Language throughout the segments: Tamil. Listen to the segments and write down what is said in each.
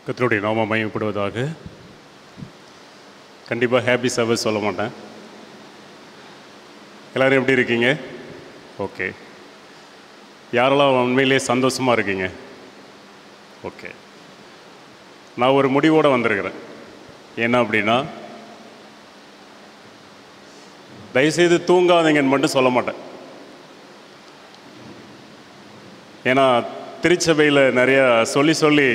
கர்த்தருடைய நாமம் மையப்படுவதாக கண்டிப்பாக ஹாப்பி சர்வீஸ் சொல்ல மாட்டேன் எல்லோரும் எப்படி இருக்கீங்க ஓகே யாரெல்லாம் உண்மையிலேயே சந்தோஷமாக இருக்கீங்க ஓகே நான் ஒரு முடிவோடு வந்திருக்கிறேன் என்ன அப்படின்னா தயவுசெய்து தூங்காதீங்கன்னு மட்டும் சொல்ல மாட்டேன் ஏன்னா திருச்சபையில் நிறையா சொல்லி சொல்லி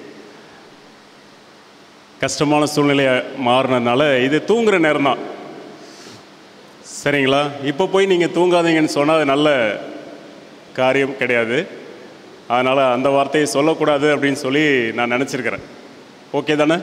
கஷ்டமான சூழ்நிலையை மாறினதுனால இது தூங்குற நேரம் தான் சரிங்களா இப்போ போய் நீங்கள் தூங்காதீங்கன்னு சொன்னால் அது நல்ல காரியம் கிடையாது அதனால் அந்த வார்த்தையை சொல்லக்கூடாது அப்படின்னு சொல்லி நான் நினச்சிருக்கிறேன் ஓகே தானே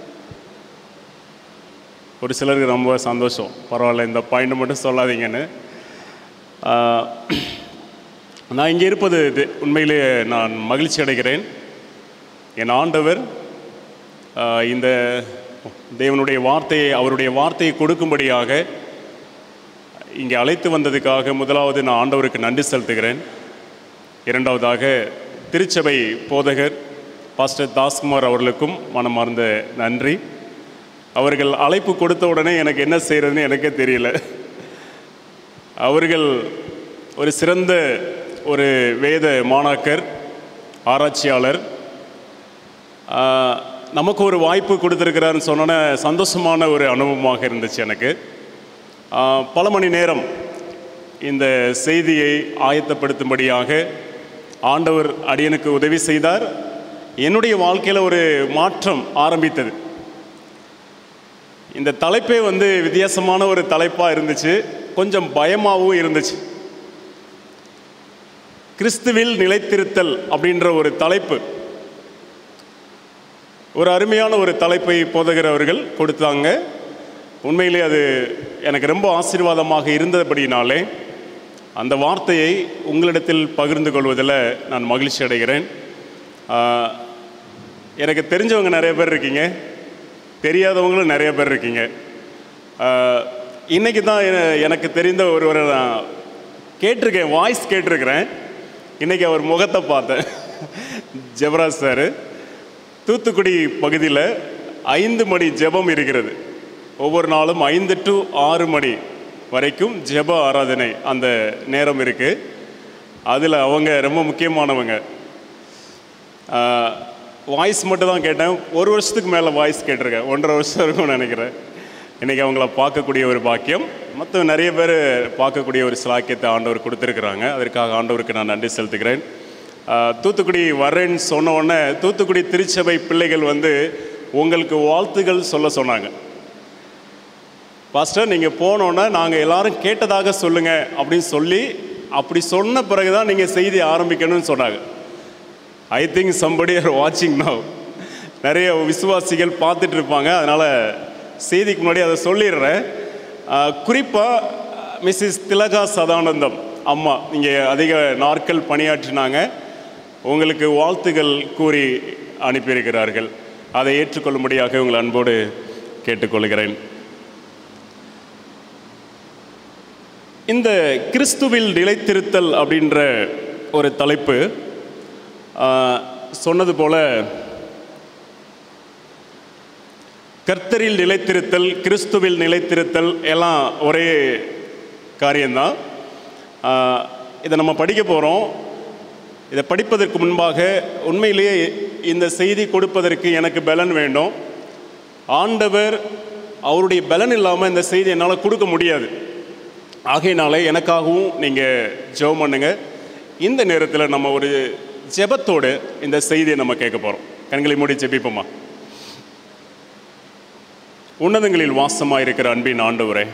ஒரு சிலருக்கு ரொம்ப சந்தோஷம் பரவாயில்ல இந்த பாயிண்ட் மட்டும் சொல்லாதீங்கன்னு ஆஹ், நான் இங்கே இருப்பது இது- உண்மையிலேயே நான் மகிழ்ச்சி அடைகிறேன் என் ஆண்டவர் ஆஹ், இந்த தேவனுடைய வார்த்தையை அவருடைய வார்த்தையை கொடுக்கும்படியாக இங்கே அழைத்து வந்ததுக்காக முதலாவது நான் ஆண்டவருக்கு நன்றி செலுத்துகிறேன் இரண்டாவதாக திருச்சபை போதகர் பாஸ்டர் தாஸ்குமார் அவர்களுக்கும் மனமார்ந்த நன்றி அவர்கள் அழைப்பு கொடுத்த உடனே எனக்கு என்ன செய்கிறதுன்னு எனக்கே தெரியல அவர்கள் ஒரு சிறந்த ஒரு வேத மாணாக்கர் ஆராய்ச்சியாளர் ஆஹ், நமக்கு ஒரு வாய்ப்பு கொடுத்துருக்கிறாருன்னு சொன்னோன்னே சந்தோஷமான ஒரு அனுபவமாக இருந்துச்சு எனக்கு ஆஹ், பல மணி நேரம் இந்த செய்தியை ஆயத்தப்படுத்தும்படியாக ஆண்டவர் அடியனுக்கு உதவி செய்தார் என்னுடைய வாழ்க்கையில் ஒரு மாற்றம் ஆரம்பித்தது இந்த தலைப்பே வந்து வித்தியாசமான ஒரு தலைப்பாக இருந்துச்சு கொஞ்சம் பயமாகவும் இருந்துச்சு கிறிஸ்துவில் நிலைத்திருத்தல் அப்படின்ற ஒரு தலைப்பு ஒரு அருமையான ஒரு தலைப்பை போதகிறவர்கள் கொடுத்தாங்க உண்மையிலே அது எனக்கு ரொம்ப ஆசீர்வாதமாக இருந்தபடினாலே அந்த வார்த்தையை உங்களிடத்தில் பகிர்ந்து கொள்வதில் நான் மகிழ்ச்சி அடைகிறேன் ஆஹ், எனக்கு தெரிஞ்சவங்க நிறைய பேர் இருக்கீங்க தெரியாதவங்களும் நிறைய பேர் இருக்கீங்க ஆஹ், இன்னைக்கு தான் என- எனக்கு தெரிந்த ஒருவரை நான் கேட்டிருக்கேன் வாய்ஸ் கேட்டிருக்கிறேன் இன்னைக்கு அவர் முகத்தை பார்த்தேன் ஜெபராஜ் சார் தூத்துக்குடி பகுதியில் ஐந்து மணி ஜெபம் இருக்கிறது ஒவ்வொரு நாளும் ஐந்து டு ஆறு மணி வரைக்கும் ஜெப ஆராதனை அந்த நேரம் இருக்குது அதில் அவங்க ரொம்ப முக்கியமானவங்க வாய்ஸ் மட்டும் தான் கேட்டேன் ஒரு வருஷத்துக்கு மேலே வாய்ஸ் கேட்டிருக்கேன் ஒன்றரை வருஷம் இருக்கும்னு நினைக்கிறேன் இன்றைக்கி அவங்கள பார்க்கக்கூடிய ஒரு பாக்கியம் மற்ற நிறைய பேர் பார்க்கக்கூடிய ஒரு சிலாக்கியத்தை ஆண்டவர் கொடுத்துருக்குறாங்க அதற்காக ஆண்டவருக்கு நான் நன்றி செலுத்துகிறேன் ஆஹ், தூத்துக்குடி வரேன்னு சொன்ன உடனே தூத்துக்குடி திருச்சபை பிள்ளைகள் வந்து உங்களுக்கு வாழ்த்துகள் சொல்ல சொன்னாங்க பாஸ்டர் நீங்கள் போனோன்னே நாங்கள் எல்லாரும் கேட்டதாக சொல்லுங்கள் அப்படின்னு சொல்லி அப்படி சொன்ன பிறகு தான் நீங்கள் செய்தி ஆரம்பிக்கணும்னு சொன்னாங்க ஐ திங்க் சம்படி ஆர் வாட்சிங் நவ் நிறைய விசுவாசிகள் பார்த்துட்டு இருப்பாங்க அதனால் செய்திக்கு முன்னாடி அதை சொல்லிடுறேன் குறிப்பாக மிஸ்ஸஸ் திலகா சதானந்தம் அம்மா இங்கே அதிக நாட்கள் பணியாற்றினாங்க உங்களுக்கு வாழ்த்துகள் கூறி அனுப்பியிருக்கிறார்கள் அதை ஏற்றுக்கொள்ளும்படியாக உங்கள் அன்போடு கேட்டுக்கொள்கிறேன் இந்த கிறிஸ்துவில் நிலைத்திருத்தல் அப்படின்ற ஒரு தலைப்பு ஆஹ், சொன்னது போல கர்த்தரில் நிலைத்திருத்தல் கிறிஸ்துவில் நிலைத்திருத்தல் எல்லாம் ஒரே காரியம்தான் ஆஹ், இதை நம்ம படிக்க போகிறோம் இதை படிப்பதற்கு முன்பாக உண்மையிலேயே இந்த செய்தி கொடுப்பதற்கு எனக்கு பலன் வேண்டும் ஆண்டவர் அவருடைய பலன் இல்லாமல் இந்த செய்தி என்னால் கொடுக்க முடியாது ஆகையினால எனக்காகவும் நீங்கள் ஜெபம் பண்ணுங்க இந்த நேரத்தில் நம்ம ஒரு ஜெபத்தோடு இந்த செய்தியை நம்ம கேட்க போகிறோம் கண்களை மூடி ஜெபிப்போமா உன்னதங்களில் வாசமாக இருக்கிற அன்பின் ஆண்டவரே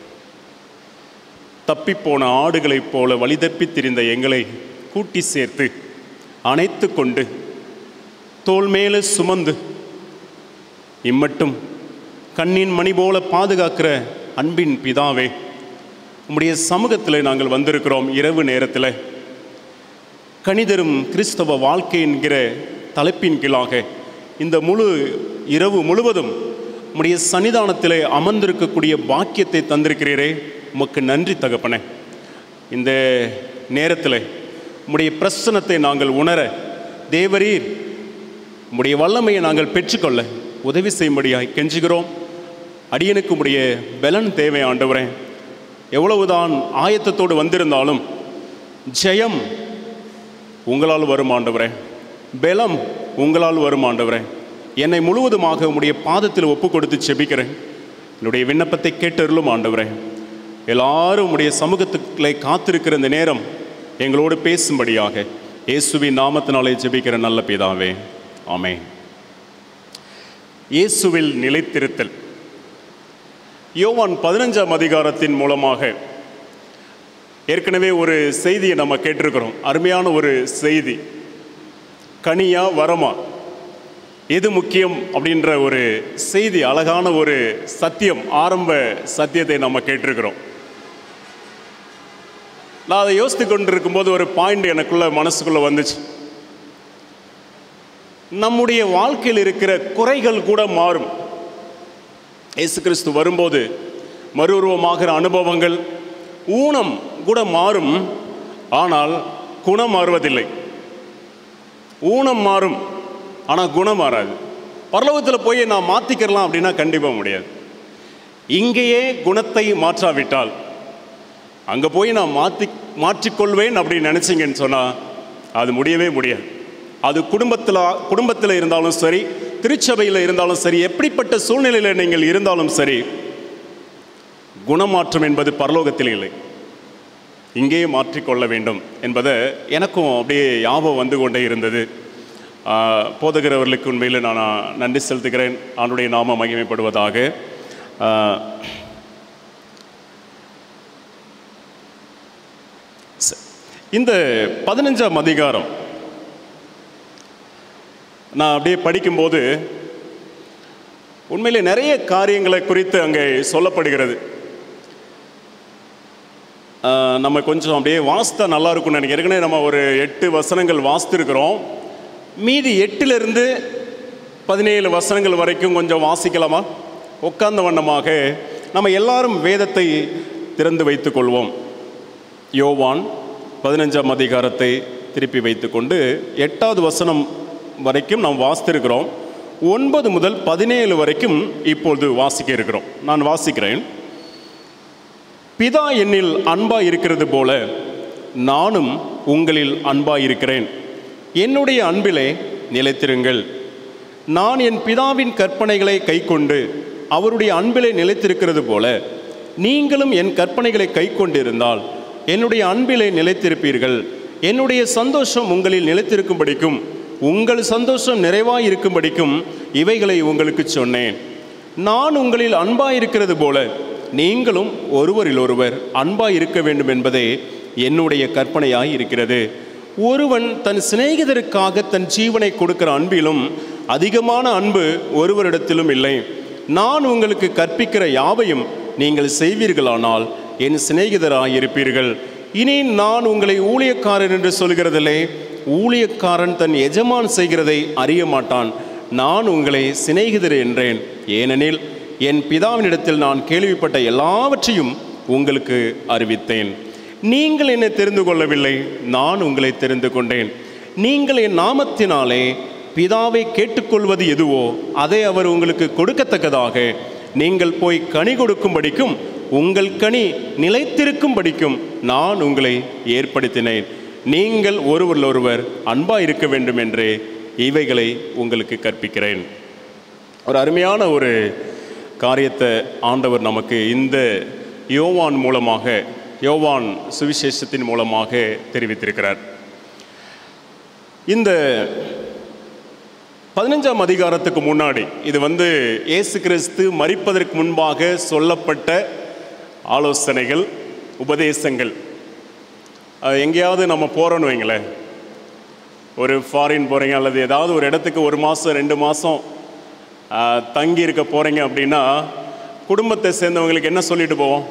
தப்பிப்போன ஆடுகளைப் போல வழிதப்பித் திரிந்த எங்களை கூட்டி சேர்த்து அணைத்து கொண்டு தோள் மேலே சுமந்து இம்மட்டும் கண்ணின் மணி போல பாதுகாக்கிற அன்பின் பிதாவே உம்முடைய சமூகத்தில் நாங்கள் வந்திருக்கிறோம் இரவு நேரத்தில் கணிதரும் கிறிஸ்தவ வாழ்க்கை என்கிற தலைப்பின் கீழாக இந்த முழு இரவு முழுவதும் உம்முடைய சன்னிதானத்திலே அமர்ந்திருக்கக்கூடிய பாக்கியத்தை தந்திருக்கிறீரே உமக்கு நன்றி தகப்பனே இந்த நேரத்தில் உம்முடைய பிரசனத்தை நாங்கள் உணர தேவரீர் உம்முடைய வல்லமையை நாங்கள் பெற்றுக்கொள்ள உதவி செய்யும்படியாய் கெஞ்சுகிறோம் அடியனுக்கு உம்முடைய பலன் தேவை ஆண்டவரே எவ்வளவுதான் ஆயத்தத்தோடு வந்திருந்தாலும் ஜெயம் உங்களால் வரும் ஆண்டவரே பலம் உங்களால் வரும் ஆண்டவரே என்னை முழுவதுமாக உம்முடைய பாதத்தில் ஒப்பு கொடுத்து செபிக்கிறேன் என்னுடைய விண்ணப்பத்தை கேட்டருளும் ஆண்டவரே எல்லாரும் உம்முடைய சமூகத்துக்களை காத்திருக்கிற இந்த நேரம் எங்களோடு பேசும்படியாக இயேசுவின் நாமத்தினாலே ஜெபிக்கிற நல்ல பிதாவே ஆமென் இயேசுவில் நிலைத்திருத்தல் யோவான் பதினஞ்சாம் அதிகாரத்தின் மூலமாக ஏற்கனவே ஒரு செய்தியை நம்ம கேட்டிருக்கிறோம் அருமையான ஒரு செய்தி கனியா வரமா எது முக்கியம் அப்படின்ற ஒரு செய்தி அழகான ஒரு சத்தியம் ஆரம்ப சத்தியத்தை நம்ம கேட்டிருக்கிறோம் நான் அதை யோசித்து கொண்டிருக்கும் போது ஒரு பாயிண்ட் எனக்குள்ள மனசுக்குள்ள வந்துச்சு நம்முடைய வாழ்க்கையில் இருக்கிற குறைகள் கூட மாறும் இயேசு கிறிஸ்து வரும்போது மறுரூபமாகிற அனுபவங்கள் ஊனம் கூட மாறும் ஆனால் குணம் மாறுவதில்லை ஊனம் மாறும் ஆனால் குணம் மாறாது பரலோகத்தில் போய் நான் மாற்றிக்கிறலாம் அப்படின்னா கண்டிப்பாக முடியாது இங்கேயே குணத்தை மாற்றாவிட்டால் அங்கே போய் நான் மாற்றி மாற்றிக்கொள்வேன் அப்படின்னு நினச்சிங்கன்னு சொன்னால் அது முடியவே முடியாது அது குடும்பத்தில் குடும்பத்தில் இருந்தாலும் சரி திருச்சபையில் இருந்தாலும் சரி எப்படிப்பட்ட சூழ்நிலையில் நீங்கள் இருந்தாலும் சரி குணமாற்றம் என்பது பரலோகத்தில் இல்லை இங்கேயே மாற்றிக்கொள்ள வேண்டும் என்பதை எனக்கும் அப்படியே ஞாபகம் வந்து கொண்டே இருந்தது ஆஹ், போதகரவர்களுக்கு உண்மையில் நான் நன்றி செலுத்துகிறேன் ஆண்டுடைய நாம மகிமைப்படுவதாக ஆஹ், ச- இந்த பதினஞ்சாம் அதிகாரம் நான் அப்படியே படிக்கும்போது உண்மையிலே நிறைய காரியங்களை குறித்து அங்கே சொல்லப்படுகிறது ஆஹ், நம்ம கொஞ்சம் அப்படியே வாசித்தா நல்லா இருக்கும்னு நினைக்கிறேன் ஏற்கனவே நம்ம ஒரு எட்டு வசனங்கள் வாசித்திருக்கிறோம் மீதி எட்டிலிருந்து பதினேழு வசனங்கள் வரைக்கும் கொஞ்சம் வாசிக்கலாமா உட்கார்ந்த வண்ணமாக நம்ம எல்லாரும் வேதத்தை திறந்து வைத்துக் கொள்வோம் யோவான் பதினஞ்சாம் அதிகாரத்தை திருப்பி வைத்துக்கொண்டு எட்டாவது வசனம் வரைக்கும் நாம் வாசித்திருக்கிறோம் ஒன்பது முதல் பதினேழு வரைக்கும் இப்பொழுது வாசிக்க இருக்கிறோம் நான் வாசிக்கிறேன் பிதா என்னில் அன்பாய் இருக்கிறது போல நானும் உங்களில் அன்பாய் இருக்கிறேன் என்னுடைய அன்பிலே நிலைத்திருங்கள் நான் என் பிதாவின் கற்பனைகளை கைக்கொண்டு அவருடைய அன்பிலே நிலைத்திருக்கிறது போல நீங்களும் என் கற்பனைகளை கைக்கொண்டிருந்தால் என்னுடைய அன்பிலே நிலைத்திருப்பீர்கள் என்னுடைய சந்தோஷம் உங்களில் நிலைத்திருக்கும்படிக்கும் உங்கள் சந்தோஷம் நிறைவாய் இருக்கும்படிக்கும் இவைகளை உங்களுக்கு சொன்னேன் நான் உங்களில் அன்பாய் இருக்கிறது போல நீங்களும் ஒருவரில் ஒருவர் அன்பாய் இருக்க வேண்டும் என்பதே என்னுடைய கற்பனையாய் இருக்கிறது ஒருவன் தன் சிநேகிதருக்காக தன் ஜீவனை கொடுக்கிற அன்பிலும் அதிகமான அன்பு ஒருவரிடத்திலும் இல்லை நான் உங்களுக்கு கற்பிக்கிற யாவையும் நீங்கள் செய்வீர்களானால் என் சிநேகிதராய் இருப்பீர்கள் இனி நான் உங்களை ஊழியக்காரன் என்று சொல்கிறதில்லை ஊழியக்காரன் தன் எஜமான் செய்கிறதை அறிய மாட்டான் நான் உங்களை சிநேகிதர் என்றேன் ஏனெனில் என் பிதாவினிடத்தில் நான் கேள்விப்பட்ட எல்லாவற்றையும் உங்களுக்கு அறிவித்தேன் நீங்கள் என்னை தெரிந்து கொள்ளவில்லை நான் உங்களை தெரிந்து கொண்டேன் நீங்கள் என் நாமத்தினாலே பிதாவை கேட்டுக்கொள்வது எதுவோ அதை அவர் உங்களுக்கு கொடுக்கத்தக்கதாக நீங்கள் போய் கனி கொடுக்கும்படிக்கும் உங்கள் கனி நிலைத்திருக்கும்படிக்கும் நான் உங்களை ஏற்படுத்தினேன் நீங்கள் ஒருவர் ஒருவர் அன்பாக இருக்க வேண்டும் என்று இவைகளை உங்களுக்கு கற்பிக்கிறேன் ஒரு அருமையான ஒரு காரியத்தை ஆண்டவர் நமக்கு இந்த யோவான் மூலமாக யோவான் சுவிசேஷத்தின் மூலமாக தெரிவித்திருக்கிறார் இந்த பதினஞ்சாம் அதிகாரத்துக்கு முன்னாடி இது வந்து இயேசு கிறிஸ்து மரிப்பதற்கு முன்பாக சொல்லப்பட்ட ஆலோசனைகள் உபதேசங்கள் அது எங்கேயாவது நம்ம போகிறோன்னு வைங்களேன் ஒரு ஃபாரின் போகிறீங்க அல்லது ஏதாவது ஒரு இடத்துக்கு ஒரு மாதம் ரெண்டு மாதம் தங்கி இருக்க போகிறீங்க அப்படின்னா குடும்பத்தை சேர்ந்தவங்களுக்கு என்ன சொல்லிட்டு போவோம்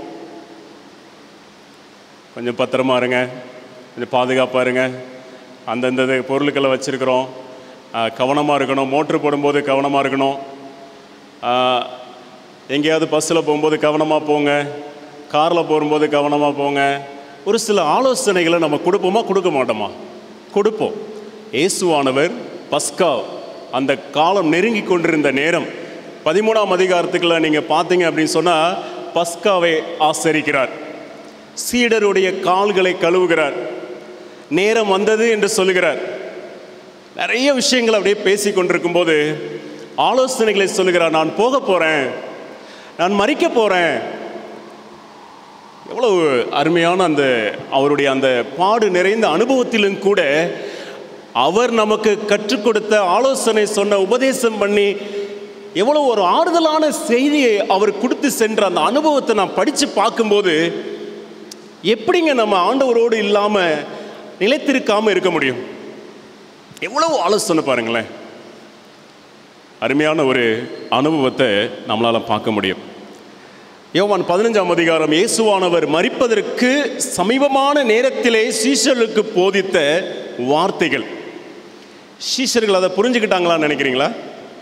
கொஞ்சம் பத்திரமா இருங்க கொஞ்சம் பாதுகாப்பாக இருங்க அந்தந்த இது பொருட்களை வச்சுருக்கிறோம் கவனமாக இருக்கணும் மோட்ரு போடும்போது கவனமாக இருக்கணும் ஆஹ், எங்கேயாவது பஸ்ஸில் போகும்போது கவனமாக போங்க காரில் போகும்போது கவனமாக போங்க ஒரு சில ஆலோசனைகளை நம்ம கொடுப்போமா கொடுக்க மாட்டோமா கொடுப்போம் இயேசுவானவர் பஸ்கா அந்த காலம் நெருங்கி கொண்டிருந்த நேரம் பதிமூணாம் அதிகாரத்துக்குள்ள நீங்கள் பார்த்தீங்க அப்படின்னு சொன்னால் பஸ்காவை ஆசரிக்கிறார் சீடருடைய கால்களை கழுவுகிறார் நேரம் வந்தது என்று சொல்லுகிறார் நிறைய விஷயங்கள் அப்படியே பேசி கொண்டிருக்கும் போது ஆலோசனைகளை சொல்லுகிறார் நான் போக போகிறேன் நான் மறிக்க போகிறேன் எவ்வளவு அருமையான அந்த அவருடைய அந்த பாடு நிறைந்த அனுபவத்திலும் கூட அவர் நமக்கு கற்றுக் கொடுத்த ஆலோசனை சொன்ன உபதேசம் பண்ணி எவ்வளோ ஒரு ஆறுதலான செய்தியை அவர் கொடுத்து சென்ற அந்த அனுபவத்தை நான் படித்து பார்க்கும்போது எப்படிங்க நம்ம ஆண்டவரோடு இல்லாமல் நிலைத்திருக்காமல் இருக்க முடியும் எவ்வளவு ஆலோசனை பாருங்களேன் அருமையான ஒரு அனுபவத்தை நம்மளால் பார்க்க முடியும் யோவான் பதினஞ்சாம் அதிகாரம் இயேசுவானவர் மறிப்பதற்கு சமீபமான நேரத்திலே சீஷர்களுக்கு போதித்த வார்த்தைகள் சீஷர்கள் அதை புரிஞ்சுக்கிட்டாங்களான்னு நினைக்கிறீங்களா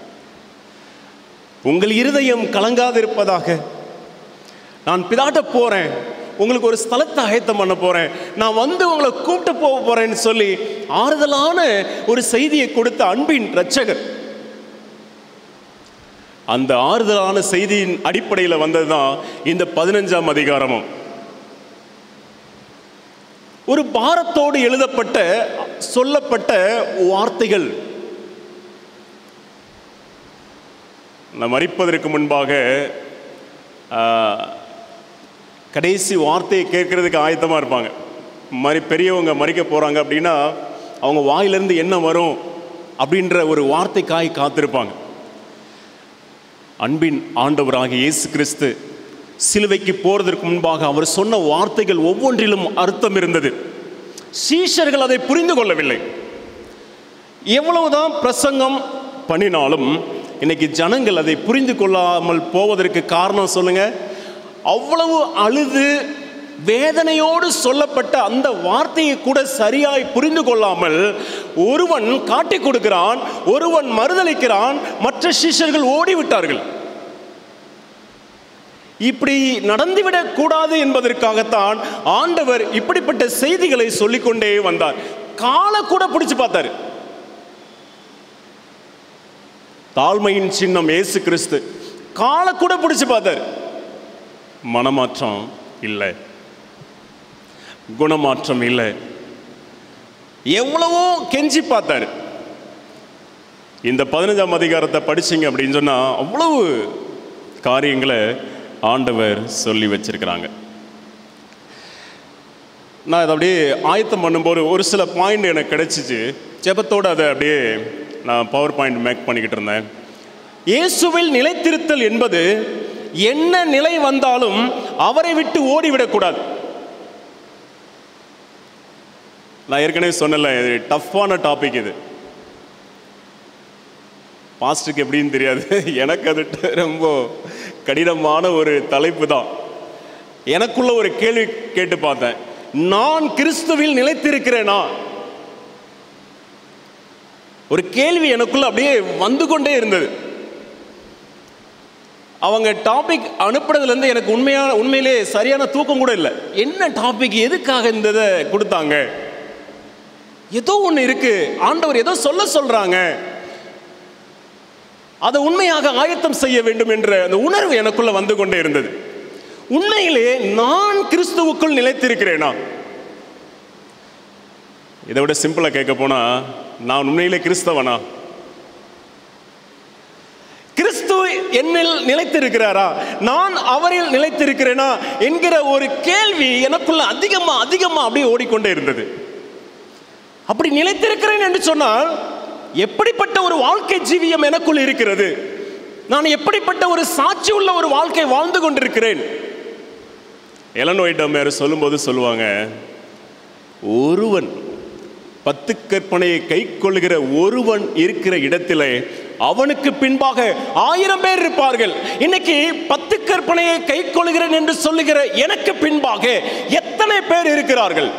உங்கள் இருதயம் கலங்காதிருப்பதாக நான் பிதாட்ட போறேன் உங்களுக்கு ஒரு ஸ்தலத்தை ஆயத்தம் பண்ண போறேன் நான் வந்து உங்களை கூப்பிட்டு போக போறேன்னு சொல்லி ஆறுதலான ஒரு செய்தியை கொடுத்த அன்பின் ரட்சகர் அந்த ஆறுதலான செய்தியின் அடிப்படையில் வந்தது தான் இந்த பதினஞ்சாம் அதிகாரமும் ஒரு பாரத்தோடு எழுதப்பட்ட சொல்லப்பட்ட வார்த்தைகள் நான் மறிப்பதற்கு முன்பாக ஆ, கடைசி வார்த்தையை கேட்கறதுக்கு ஆயத்தமாக இருப்பாங்க மறி பெரியவங்க மறிக்க போகிறாங்க அப்படின்னா அவங்க வாயிலிருந்து என்ன வரும் அப்படின்ற ஒரு வார்த்தைக்காய் காத்திருப்பாங்க அன்பின் ஆண்டவராகிய இயேசு கிறிஸ்து சிலுவைக்கு போறதற்கு முன்பாக அவர் சொன்ன வார்த்தைகள் ஒவ்வொன்றிலும் அர்த்தம் இருந்தது சீஷர்கள் அதை புரிந்து கொள்ளவில்லை எவ்வளவுதான் பிரசங்கம் பண்ணினாலும் இன்னைக்கு ஜனங்கள் அதை புரிந்து கொள்ளாமல் போவதற்கு காரணம் சொல்லுங்க அவ்வளவு அழுது வேதனையோடு சொல்லப்பட்ட அந்த வார்த்தையை கூட சரியாய் புரிந்து கொள்ளாமல் ஒருவன் காட்டிக் கொடுக்கிறான் ஒருவன் மறுதளிக்கிறான் மற்ற சிஷ்யர்கள் ஓடிவிட்டார்கள் இப்படி நடந்துவிடக் கூடாது என்பதற்காகத்தான் ஆண்டவர் இப்படிப்பட்ட செய்திகளை சொல்லிக்கொண்டே வந்தார் காலை கூட பிடிச்சு பார்த்தாரு தாழ்மையின் சின்னம் இயேசு கிறிஸ்து காலை கூட பிடிச்சு பார்த்தாரு மனமாற்றம் இல்லை குணமாற்றம் இல்லை எவ்வளவோ கெஞ்சி பார்த்தாரு இந்த பதினஞ்சாம் அதிகாரத்தை படிச்சீங்க அப்படின்னு சொன்னா அவ்வளவு காரியங்களை ஆண்டவர் சொல்லி வச்சிருக்கிறாங்க நான் அதை அப்படியே ஆயத்தம் பண்ணும்போது ஒரு சில பாயிண்ட் எனக்கு கிடைச்சிச்சு ஜெபத்தோடு அதை அப்படியே நான் பவர் பாயிண்ட் மேக் பண்ணிக்கிட்டு இருந்தேன் இயேசுவில் நிலைத்திருத்தல் என்பது என்ன நிலை வந்தாலும் அவரை விட்டு ஓடிவிடக்கூடாது நான் ஏற்கனவே சொன்னல இது டஃப்பான டாபிக் இது பாஸ்டுக்கு எப்படின்னு தெரியாது எனக்கு அது ட- ரொம்ப கடினமான ஒரு தலைப்பு தான் எனக்குள்ள ஒரு கேள்வி கேட்டு பார்த்தேன் நான் கிறிஸ்துவில் நிலைத்திருக்கிறேனா ஒரு கேள்வி எனக்குள்ள அப்படியே வந்து கொண்டே இருந்தது அவங்க டாபிக் அனுப்புறதுலேருந்து எனக்கு உண்மையான உண்மையிலே சரியான தூக்கம் கூட இல்லை என்ன டாபிக் எதுக்காக இந்த இதை கொடுத்தாங்க ஏதோ ஒன்று இருக்கு ஆண்டவர் ஏதோ சொல்ல சொல்றாங்க அதை உண்மையாக ஆயத்தம் செய்ய வேண்டும் என்ற அந்த உணர்வு எனக்குள்ள வந்து கொண்டே இருந்தது உண்மையிலே நான் கிறிஸ்துவுக்குள் நிலைத்திருக்கிறேனா இதை விட சிம்பிளா கேட்க போனா நான் உண்மையிலே கிறிஸ்தவனா கிறிஸ்து என்னில் நிலைத்திருக்கிறாரா நான் அவரில் நிலைத்திருக்கிறேனா என்கிற ஒரு கேள்வி எனக்குள்ள அதிகமா அதிகமா அப்படியே ஓடிக்கொண்டே இருந்தது அப்படி நிலைத்திருக்கிறேன் என்று சொன்னால் எப்படிப்பட்ட ஒரு வாழ்க்கை ஜீவியம் எனக்குள் இருக்கிறது நான் எப்படிப்பட்ட ஒரு சாட்சி உள்ள ஒரு வாழ்க்கை வாழ்ந்து கொண்டிருக்கிறேன் எலனோயிடம் வேறு சொல்லும்போது சொல்லுவாங்க ஒருவன் பத்து கற்பனையை கை கொள்ளுகிற ஒருவன் இருக்கிற இடத்திலே அவனுக்கு பின்பாக ஆயிரம் பேர் இருப்பார்கள் இன்னைக்கு பத்து கற்பனையை கை கொள்கிறேன் என்று சொல்லுகிற எனக்கு பின்பாக எத்தனை பேர் இருக்கிறார்கள்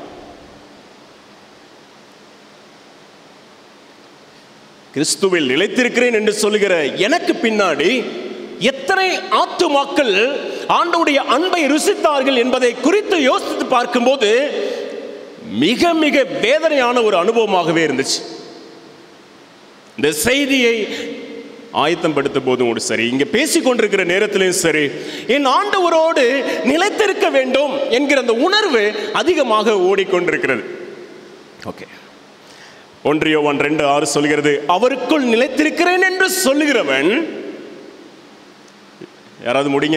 கிறிஸ்துவில் நிலைத்திருக்கிறேன் என்று சொல்லுகிற எனக்கு பின்னாடி எத்தனை ஆத்துமாக்கள் ஆண்டவுடைய அன்பை ருசித்தார்கள் என்பதை குறித்து யோசித்து பார்க்கும்போது மிக மிக வேதனையான ஒரு அனுபவமாகவே இருந்துச்சு இந்த செய்தியை ஆயத்தம் படுத்த போதும் கூட சரி இங்க பேசிக் கொண்டிருக்கிற நேரத்திலையும் சரி என் ஆண்டவரோடு நிலைத்திருக்க வேண்டும் என்கிற அந்த உணர்வு அதிகமாக ஓடிக்கொண்டிருக்கிறது ஓகே ஒன்றியோவன் ரெண்டு ஆறு சொல்கிறது அவருக்குள் நிலைத்திருக்கிறேன் என்று சொல்லுகிறவன் யாராவது முடிங்க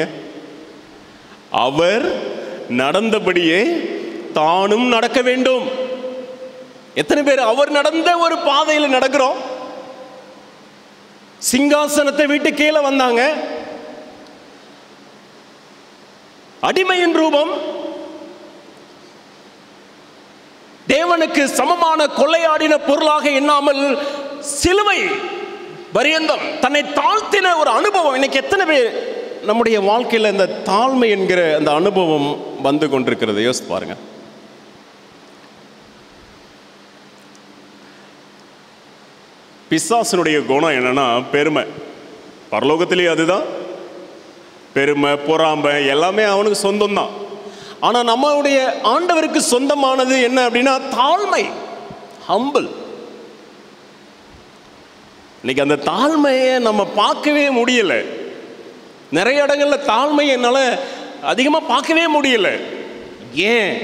அவர் நடந்தபடியே தானும் நடக்க வேண்டும் எத்தனை பேர் அவர் நடந்த ஒரு பாதையில் நடக்கிறோம் சிங்காசனத்தை விட்டு கீழே வந்தாங்க அடிமையின் ரூபம் தேவனுக்கு சமமான கொள்ளையாடின பொருளாக எண்ணாமல் சிலுவை பரியந்தம் தன்னை தாழ்த்தின ஒரு அனுபவம் இன்னைக்கு எத்தனை பேர் நம்முடைய வாழ்க்கையில் இந்த தாழ்மை என்கிற அந்த அனுபவம் வந்து கொண்டிருக்கிறது யோசித்து பாருங்க பிசாசனுடைய குணம் என்னன்னா பெருமை பரலோகத்திலேயே அதுதான் பெருமை பொறாமை எல்லாமே அவனுக்கு சொந்தம்தான் ஆனால் நம்மளுடைய ஆண்டவருக்கு சொந்தமானது என்ன அப்படின்னா தாழ்மை ஹம்பிள் இன்னைக்கு அந்த தாழ்மையை நம்ம பார்க்கவே முடியல நிறைய இடங்கள்ல தாழ்மை என்னால் அதிகமாக பார்க்கவே முடியல ஏன்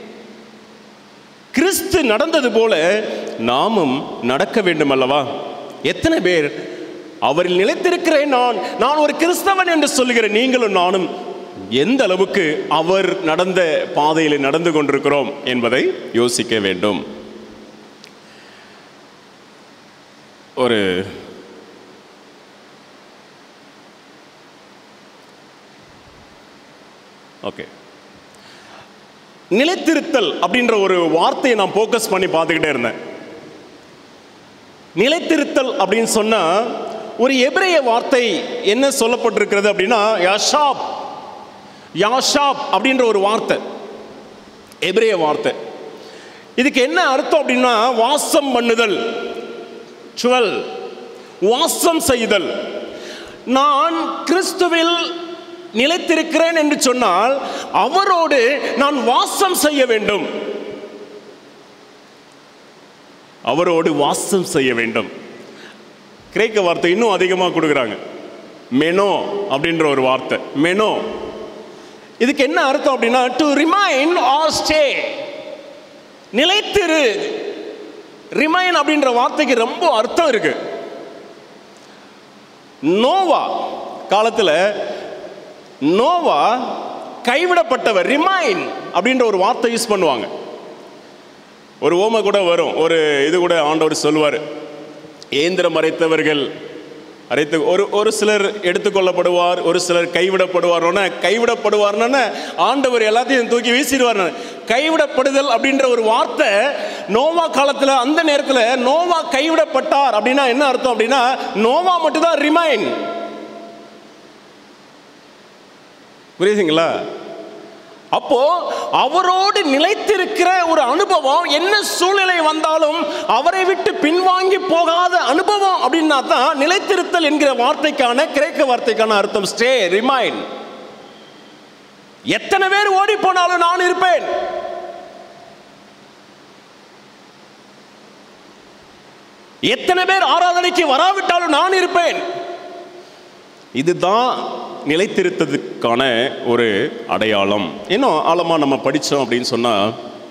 கிறிஸ்து நடந்தது போல நாமும் நடக்க வேண்டும் அல்லவா எத்தனை பேர் அவரில் நிலைத்திருக்கிறேன் நான் நான் ஒரு கிறிஸ்தவன் என்று சொல்லுகிற நீங்களும் நானும் எந்த அளவுக்கு அவர் நடந்த பாதையில் நடந்து கொண்டிருக்கிறோம் என்பதை யோசிக்க வேண்டும் ஒரு ஓகே நிலைத்திருத்தல் அப்படின்ற ஒரு வார்த்தையை நான் ஃபோக்கஸ் பண்ணி பார்த்துக்கிட்டே இருந்தேன் நிலைத்திருத்தல் அப்படின்னு சொன்னா ஒரு எபிரேய வார்த்தை என்ன சொல்லப்பட்டிருக்கிறது அப்படின்னா யாஷாப் யாஷாப் அப்படின்ற ஒரு வார்த்தை எபிரேய வார்த்தை இதுக்கு என்ன அர்த்தம் அப்படின்னா வாசம் பண்ணுதல் சுவல் வாசம் செய்தல் நான் கிறிஸ்துவில் நிலைத்திருக்கிறேன் என்று சொன்னால் அவரோடு நான் வாசம் செய்ய வேண்டும் அவரோடு வாசம் செய்ய வேண்டும் கிரேக்க வார்த்தை இன்னும் அதிகமாக கொடுக்குறாங்க மெனோ அப்படின்ற ஒரு வார்த்தை மெனோ இதுக்கு என்ன அர்த்தம் அப்படின்னா டு ரிமைன் ஆர் ஸ்டே நிலைத்திரு ரிமைன் அப்படின்ற வார்த்தைக்கு ரொம்ப அர்த்தம் இருக்கு நோவா காலத்தில் நோவா கைவிடப்பட்டவர் ரிமைன் அப்படின்ற ஒரு வார்த்தை யூஸ் பண்ணுவாங்க ஒரு ஓமை கூட வரும் ஒரு இது கூட ஆண்டவர் சொல்லுவார் ஏந்திரம் அரைத்தவர்கள் அரைத்து ஒரு ஒரு சிலர் எடுத்துக்கொள்ளப்படுவார் ஒரு சிலர் கைவிடப்படுவார்னா கைவிடப்படுவார்னா ஆண்டவர் எல்லாத்தையும் தூக்கி வீசிடுவார் கைவிடப்படுதல் அப்படின்ற ஒரு வார்த்தை நோவா காலத்தில் அந்த நேரத்தில் நோவா கைவிடப்பட்டார் அப்படின்னா என்ன அர்த்தம் அப்படின்னா நோவா மட்டும்தான் ரிமைன் புரியுதுங்களா அப்போ அவரோடு நிலைத்திருக்கிற ஒரு அனுபவம் என்ன சூழ்நிலை வந்தாலும் அவரை விட்டு பின்வாங்கி போகாத அனுபவம் அப்படின்னா தான் நிலைத்திருத்தல் என்கிற வார்த்தைக்கான கிரேக்க வார்த்தைக்கான அர்த்தம் ஸ்டே ரிமைன் எத்தனை பேர் ஓடி போனாலும் நான் இருப்பேன் எத்தனை பேர் ஆராதனைக்கு வராவிட்டாலும் நான் இருப்பேன் இதுதான் நிலைத்திருத்ததுக்கான ஒரு அடையாளம் இன்னும் ஆழமாக நம்ம படித்தோம் அப்படின்னு சொன்னால்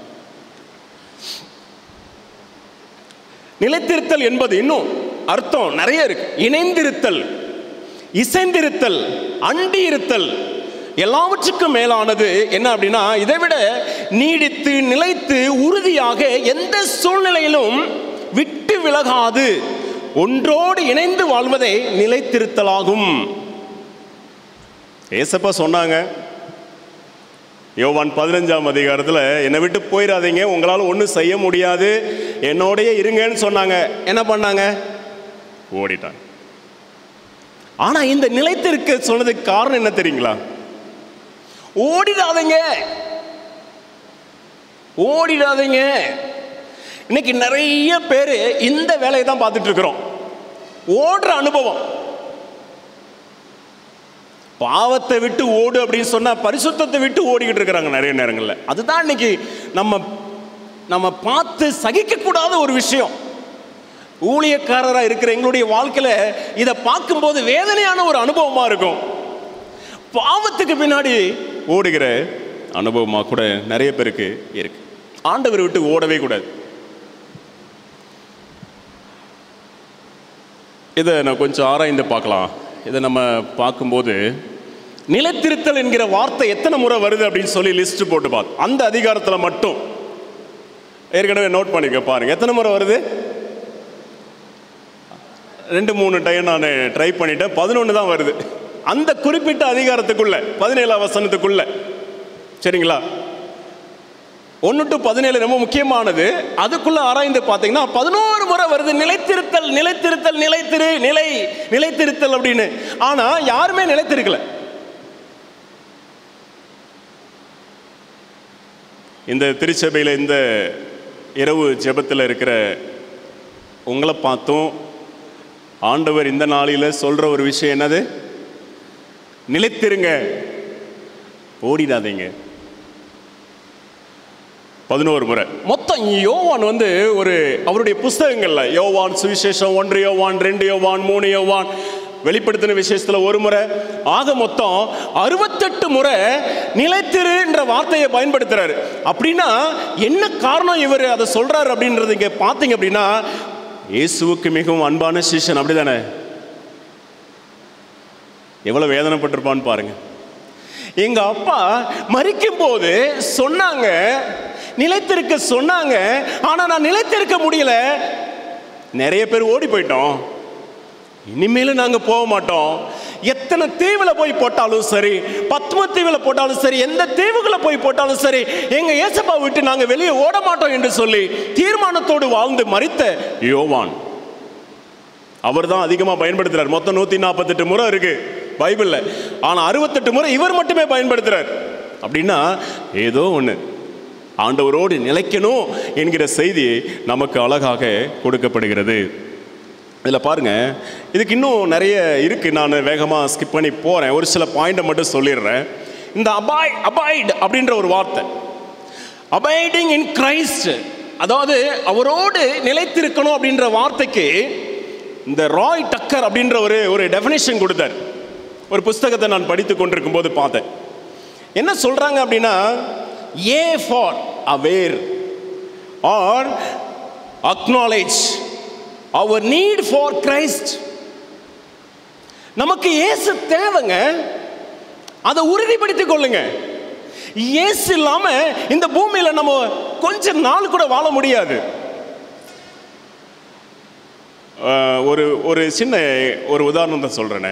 நிலைத்திருத்தல் என்பது இன்னும் அர்த்தம் நிறைய இருக்கு இணைந்திருத்தல் இசைந்திருத்தல் அண்டி இருத்தல் எல்லாவற்றுக்கும் மேலானது என்ன அப்படின்னா இதை விட நீடித்து நிலைத்து உறுதியாக எந்த சூழ்நிலையிலும் விட்டு விலகாது ஒன்றோடு இணைந்து வாழ்வதே நிலைத்திருத்தலாகும் ஏசப்பா சொன்னாங்க யோவான் பதினஞ்சாம் அதிகாரத்தில் என்னை விட்டு போயிடாதீங்க உங்களால் ஒன்றும் செய்ய முடியாது என்னோடய இருங்கன்னு சொன்னாங்க என்ன பண்ணாங்க ஓடிட்டாங்க ஆனால் இந்த நிலைத்திருக்க சொன்னதுக்கு காரணம் என்ன தெரியுங்களா ஓடிடாதீங்க ஓடிடாதீங்க இன்னைக்கு நிறைய பேர் இந்த வேலையை தான் பார்த்துட்டு இருக்கிறோம் ஓடுற அனுபவம் பாவத்தை விட்டு ஓடு அப்படின்னு சொன்னா பரிசுத்தத்தை விட்டு ஓடிக்கிட்டு இருக்கிறாங்க நிறைய நேரங்களில் அதுதான் இன்னைக்கு நம்ம நம்ம பார்த்து சகிக்க கூடாத ஒரு விஷயம் ஊழியக்காரரா இருக்கிற எங்களுடைய வாழ்க்கையில இதை பார்க்கும்போது வேதனையான ஒரு அனுபவமா இருக்கும் பாவத்துக்கு பின்னாடி ஓடுகிற அனுபவமாக கூட நிறைய பேருக்கு இருக்கு ஆண்டவர் விட்டு ஓடவே கூடாது இதை நான் கொஞ்சம் ஆராய்ந்து பார்க்கலாம் இதை நம்ம பார்க்கும்போது நிலைத்திருத்தல் என்கிற வார்த்தை எத்தனை முறை வருது அப்படின்னு சொல்லி லிஸ்ட் போட்டு பார்த்து அந்த அதிகாரத்தில் மட்டும் ஏற்கனவே நோட் பண்ணிக்க பாருங்க எத்தனை முறை வருது ரெண்டு மூணு டைம் நான் ட்ரை பண்ணிட்டேன் பதினொன்று தான் வருது அந்த குறிப்பிட்ட அதிகாரத்துக்குள்ள பதினேழாம் வசனத்துக்குள்ள சரிங்களா ஒன்று டு பதினேழு ரொம்ப முக்கியமானது அதுக்குள்ள ஆராய்ந்து பார்த்தீங்கன்னா பதினோரு முறை வருது நிலைத்திருத்தல் நிலைத்திருத்தல் நிலைத்திரு நிலை நிலைத்திருத்தல் அப்படின்னு ஆனா யாருமே நிலைத்திருக்கல இந்த திருச்சபையில் இந்த இரவு ஜெபத்தில் இருக்கிற உங்களை பார்த்தும் ஆண்டவர் இந்த நாளில் சொல்ற ஒரு விஷயம் என்னது நிலைத்திருங்க ஓடிடாதீங்க பதினோரு முறை மொத்தம் யோவான் வந்து ஒரு அவருடைய புஸ்தகங்கள்ல யோவான் சுவிசேஷம் ஒன்று யோவான் ரெண்டு யோவான் மூணு யோவான் வெளிப்படுத்தின விசேஷத்துல ஒரு முறை ஆக மொத்தம் அறுபத்தெட்டு முறை நிலைத்திருன்ற வார்த்தையை பயன்படுத்துறாரு அப்படின்னா என்ன காரணம் இவர் அதை சொல்றாரு அப்படின்றது இங்க பார்த்தீங்க அப்படின்னா இயேசுவுக்கு மிகவும் அன்பான சிஷ்யன் அப்படிதானே எவ்வளவு வேதனைப்பட்டிருப்பான்னு பாருங்க எங்க அப்பா மறிக்கும் போது சொன்னாங்க நிலைத்திருக்க சொன்னாங்க ஆனா நான் நிலைத்திருக்க முடியல நிறைய பேர் ஓடி போயிட்டோம் இனிமேலும் நாங்க போக மாட்டோம் எத்தனை தீவுல போய் போட்டாலும் சரி பத்ம தீவுல போட்டாலும் சரி எந்த தீவுகளை போய் போட்டாலும் சரி எங்க ஏசப்பா விட்டு நாங்க வெளியே ஓட மாட்டோம் என்று சொல்லி தீர்மானத்தோடு வாழ்ந்து மறித்த யோவான் அவர் தான் அதிகமாக பயன்படுத்துறார் மொத்தம் நூற்றி நாற்பத்தெட்டு முறை இருக்கு பைபிளில் ஆனால் அறுபத்தெட்டு முறை இவர் மட்டுமே பயன்படுத்துறார் அப்படின்னா ஏதோ ஒன்று ஆண்டவரோடு நிலைக்கணும் என்கிற செய்தி நமக்கு அழகாக கொடுக்கப்படுகிறது இதில் பாருங்க இதுக்கு இன்னும் நிறைய இருக்கு நான் வேகமாக ஸ்கிப் பண்ணி போகிறேன் ஒரு சில பாயிண்டை மட்டும் சொல்லிடுறேன் இந்த அபாய் அபாய்ட் அப்படின்ற ஒரு வார்த்தை அபைடிங் இன் கிரைஸ்ட் அதாவது அவரோடு நிலைத்திருக்கணும் அப்படின்ற வார்த்தைக்கு இந்த ராய் டக்கர் அப்படின்ற ஒரு ஒரு டெஃபினேஷன் கொடுத்தார் ஒரு புஸ்தகத்தை நான் படித்து கொண்டிருக்கும் போது பார்த்தேன் என்ன சொல்றாங்க அப்படின்னா A for aware or acknowledge our need for Christ நமக்கு இயேசு தேவைங்க அதை உறுதிப்படுத்திக் கொள்ளுங்க இயேசு இல்லாம இந்த பூமியில நம்ம கொஞ்ச நாள் கூட வாழ முடியாது அஹ், ஒரு ஒரு சின்ன ஒரு உதாரணம் தான் சொல்கிறேனே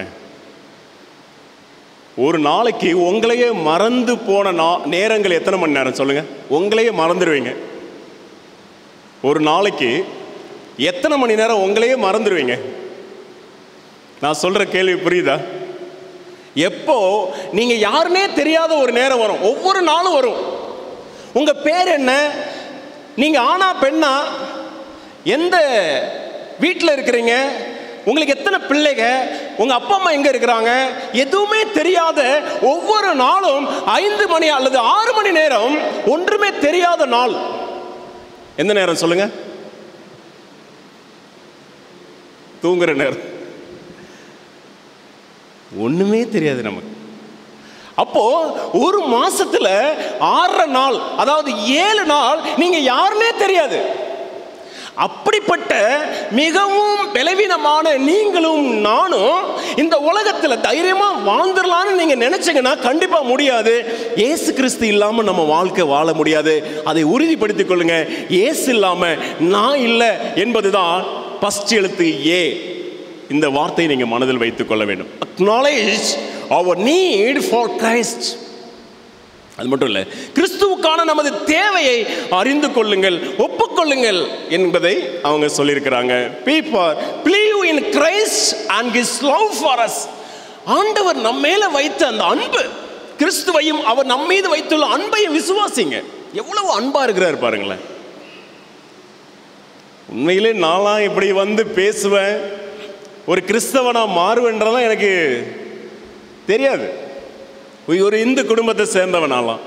ஒரு நாளைக்கு உங்களையே மறந்து போன நா நேரங்கள் எத்தனை மணி நேரம் சொல்லுங்க உங்களையே மறந்துடுவீங்க ஒரு நாளைக்கு எத்தனை மணி நேரம் உங்களையே மறந்துடுவீங்க நான் சொல்ற கேள்வி புரியுதா எப்போ நீங்க யாருன்னே தெரியாத ஒரு நேரம் வரும் ஒவ்வொரு நாளும் வரும் உங்க பேர் என்ன நீங்க ஆணா பெண்ணா எந்த வீட்டில் இருக்கிறீங்க உங்களுக்கு எத்தனை பிள்ளைங்க உங்க அப்பா அம்மா எங்க இருக்கிறாங்க எதுவுமே தெரியாத ஒவ்வொரு நாளும் ஐந்து மணி அல்லது ஆறு மணி நேரம் ஒன்றுமே தெரியாத நாள் எந்த நேரம் சொல்லுங்க தூங்குற நேரம் ஒண்ணுமே தெரியாது நமக்கு அப்போ ஒரு மாசத்துல ஆறரை நாள் அதாவது ஏழு நாள் நீங்க யாருன்னே தெரியாது அப்படிப்பட்ட மிகவும் பலவீனமான நீங்களும் நானும் இந்த உலகத்துல தைரியமா வாழ்ந்துடலாம்னு நீங்க நினைச்சீங்கன்னா கண்டிப்பா முடியாது இயேசு கிறிஸ்து இல்லாம நம்ம வாழ்க்கை வாழ முடியாது அதை உறுதிப்படுத்திக் கொள்ளுங்க இயேசு இல்லாம நான் இல்லை என்பதுதான் ஃபர்ஸ்ட் எழுத்து ஏ இந்த வார்த்தையை நீங்க மனதில் வைத்துக் கொள்ள வேண்டும் acknowledge our need for Christ அது மட்டும் இல்லை கிறிஸ்துவுக்கான நமது தேவையை அறிந்து கொள்ளுங்கள் ஒப்புக்கொள்ளுங்கள் என்பதை அவங்க சொல்லியிருக்கிறாங்க people believe in Christ and his love for us ஆண்டவர் நம்ம மேல வைத்த அந்த அன்பு கிறிஸ்துவையும் அவர் நம்ம மீது வைத்துள்ள அன்பையும் விசுவாசிங்க எவ்வளவு அன்பா இருக்கிறார் பாருங்களேன் உண்மையிலே நான்லாம் இப்படி வந்து பேசுவேன் ஒரு கிறிஸ்தவனா மாறுவேன்றதெல்லாம் எனக்கு தெரியாது ஒரு- ஒரு இந்து குடும்பத்தை சேர்ந்தவன் நான்லாம்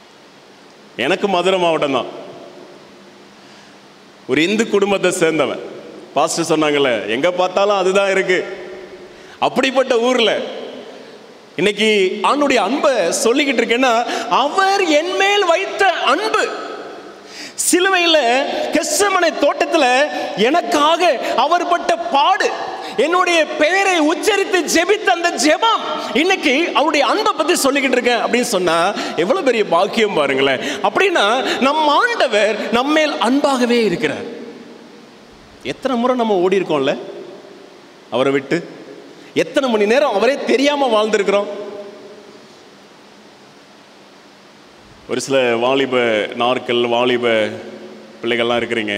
எனக்கு மதுரை மாவட்டம் தான் ஒரு இந்து குடும்பத்தை சேர்ந்தவன் பாஸ்டர் சொன்னாங்கல்ல எங்க பார்த்தாலும் அதுதான் இருக்கு அப்படிப்பட்ட ஊர்ல இன்னைக்கு ஆணுடைய அன்பை சொல்லிக்கிட்டு இருக்கேன்னா அவர் என் மேல் வைத்த அன்பு சிலுவையில் கெஸ்ஸமனை தோட்டத்தில் எனக்காக அவர் பட்ட பாடு என்னுடைய பெயரை உச்சரித்து ஜெபித்த அந்த ஜெபம் இன்னைக்கு அவருடைய அன்பை பத்தி சொல்லிக்கிட்டு இருக்கேன் அப்படின்னு சொன்னா எவ்வளவு பெரிய பாக்கியம் பாருங்களேன் அப்படின்னா நம் ஆண்டவர் நம்மேல் அன்பாகவே இருக்கிறார் எத்தனை முறை நம்ம ஓடி இருக்கோம்ல அவரை விட்டு எத்தனை மணி நேரம் அவரே தெரியாம வாழ்ந்திருக்கிறோம் ஒரு சில வாலிப நாட்கள் வாலிப பிள்ளைகள்லாம் இருக்கிறீங்க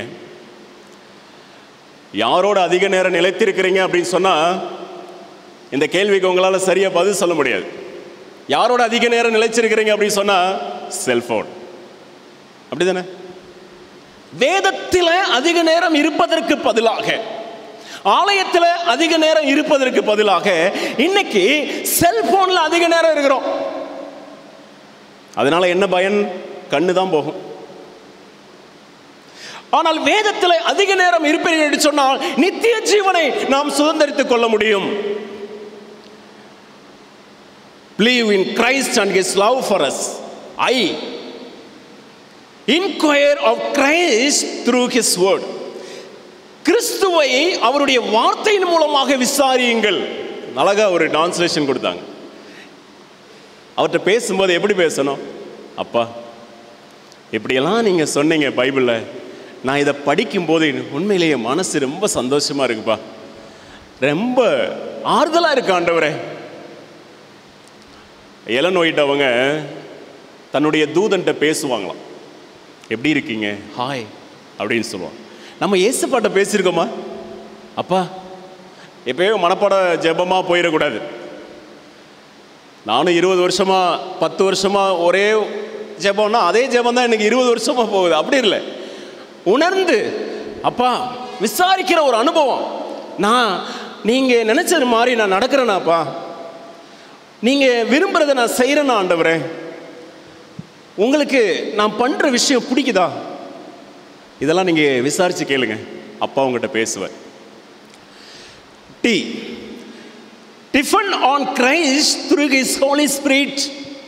யாரோட அதிக நேரம் நிலைத்திருக்கிறீங்க அப்படின்னு சொன்னா இந்த கேள்விக்கு உங்களால சரியா பதில் சொல்ல முடியாது யாரோட அதிக நேரம் நிலைச்சிருக்கிறீங்க அப்படின்னு சொன்னா செல்போன் அப்படிதானே வேதத்தில் அதிக நேரம் இருப்பதற்கு பதிலாக ஆலயத்தில் அதிக நேரம் இருப்பதற்கு பதிலாக இன்னைக்கு செல்போன்ல அதிக நேரம் இருக்கிறோம் அதனால என்ன பயன் கண்ணு தான் போகும் ஆனால் வேதத்தில் அதிக நேரம் இருப்பீர்கள் என்று சொன்னால் நித்திய ஜீவனை நாம் சுதந்திரித்துக் கொள்ள முடியும் believe in Christ and his love for us I inquire of Christ through his word கிறிஸ்துவை அவருடைய வார்த்தையின் மூலமாக விசாரியுங்கள் அழகா ஒரு டிரான்ஸ்லேஷன் கொடுத்தாங்க அவர்கிட்ட பேசும்போது எப்படி பேசணும் அப்பா இப்படியெல்லாம் நீங்க சொன்னீங்க பைபிளில் நான் இதை படிக்கும்போது உண்மையிலேயே மனசு ரொம்ப சந்தோஷமா இருக்குப்பா ரொம்ப ஆறுதலா இருக்கு ஆண்டவரே எலன் ஒயிட் அவங்க தன்னுடைய தூதன்ட்ட பேசுவாங்களாம் எப்படி இருக்கீங்க ஹாய் அப்படின்னு சொல்லுவாங்க நம்ம ஏசுப்பாட்ட பேசியிருக்கோமா அப்பா எப்பயோ மனப்பாட ஜெபமா போயிடக்கூடாது நானும் இருபது வருஷமா பத்து வருஷமா ஒரே ஜெபம்னா அதே ஜெபம் தான் எனக்கு இருபது வருஷமா போகுது அப்படி இல்லை உணர்ந்து அப்பா விசாரிக்கிற ஒரு அனுபவம் நான் நீங்க நினைச்சது மாதிரி நான் நடக்கிறேனாப்பா நீங்க விரும்புறதை நான் செய்யறேனா ஆண்டவரே உங்களுக்கு நான் பண்ற விஷயம் பிடிக்குதா இதெல்லாம் நீங்க விசாரிச்சு கேளுங்க அப்பா உங்ககிட்ட பேசுவார் D depend on Christ through his Holy Spirit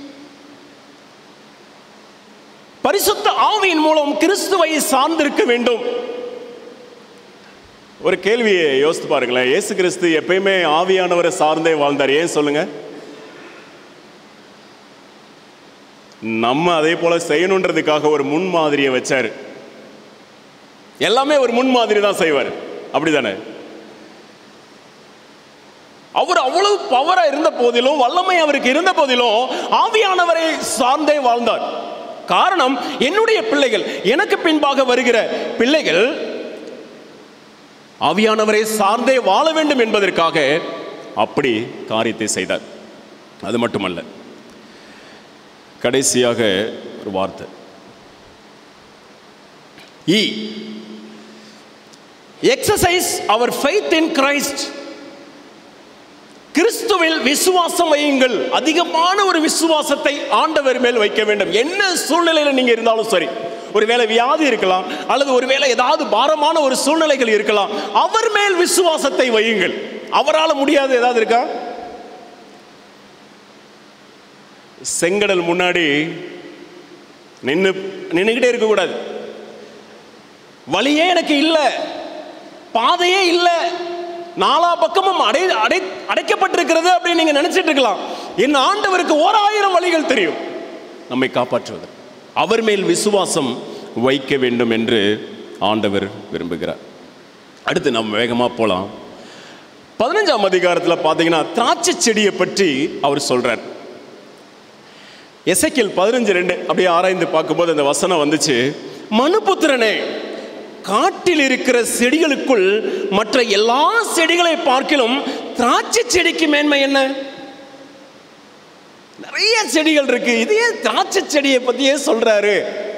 பரிசுத்த ஆவியின் மூலம் கிறிஸ்துவை சார்ந்திருக்க வேண்டும் ஒரு கேள்வியை யோசித்து பாருங்களேன் இயேசு கிறிஸ்து எப்பயுமே ஆவியானவரை சார்ந்தே வாழ்ந்தார் ஏன் சொல்லுங்க நம்ம அதே போல செய்யணுன்றதுக்காக ஒரு முன்மாதிரியை வச்சாரு எல்லாமே ஒரு முன்மாதிரி தான் செய்வார் அப்படிதானே அவர் அவ்வளவு பவரா இருந்த போதிலும் வல்லமை அவருக்கு இருந்த போதிலும் ஆவியானவரை சார்ந்தே வாழ்ந்தார் காரணம் என்னுடைய பிள்ளைகள் எனக்கு பின்பாக வருகிற பிள்ளைகள் ஆவியானவரை சார்ந்தே வாழ வேண்டும் என்பதற்காக அப்படி காரியத்தை செய்தார் அது மட்டுமல்ல கடைசியாக ஒரு வார்த்தை E exercise our faith in Christ கிறிஸ்துவில் விசுவாசம் வையுங்கள் அதிகமான ஒரு விசுவாசத்தை ஆண்டவர் மேல் வைக்க வேண்டும் என்ன சூழ்நிலையில் நீங்க இருந்தாலும் சரி ஒருவேளை வியாதி இருக்கலாம் அல்லது ஒருவேளை ஏதாவது பாரமான ஒரு சூழ்நிலைகள் இருக்கலாம் அவர் மேல் விசுவாசத்தை வையுங்கள் அவரால் முடியாது ஏதாவது இருக்கா செங்கடல் முன்னாடி நின்று நின்றுக்கிட்டே இருக்கக்கூடாது வழியே எனக்கு இல்லை பாதையே இல்லை நாலா பக்கமும் அடை அடை அடைக்கப்பட்டிருக்கிறது அப்படின்னு நீங்க நினைச்சிட்டு இருக்கலாம் என் ஆண்டவருக்கு ஓராயிரம் வழிகள் தெரியும் நம்மை காப்பாற்றுவது அவர் மேல் விசுவாசம் வைக்க வேண்டும் என்று ஆண்டவர் விரும்புகிறார் அடுத்து நம்ம வேகமாக போகலாம் பதினஞ்சாம் அதிகாரத்தில் பார்த்தீங்கன்னா திராட்சை செடியை பற்றி அவர் சொல்றார் எசைக்கில் பதினஞ்சு ரெண்டு அப்படியே ஆராய்ந்து பார்க்கும்போது அந்த வசனம் வந்துச்சு மனுபுத்திரனே காட்டில் இருக்கிற செடிகளுக்குள் மற்ற எல்லா செடிகளை பார்க்கிலும் திராட்சை செடிக்கு மேன்மை என்ன நிறைய செடிகள் இருக்கு இது ஏன் திராட்சை செடியை பத்தியே சொல்றாரு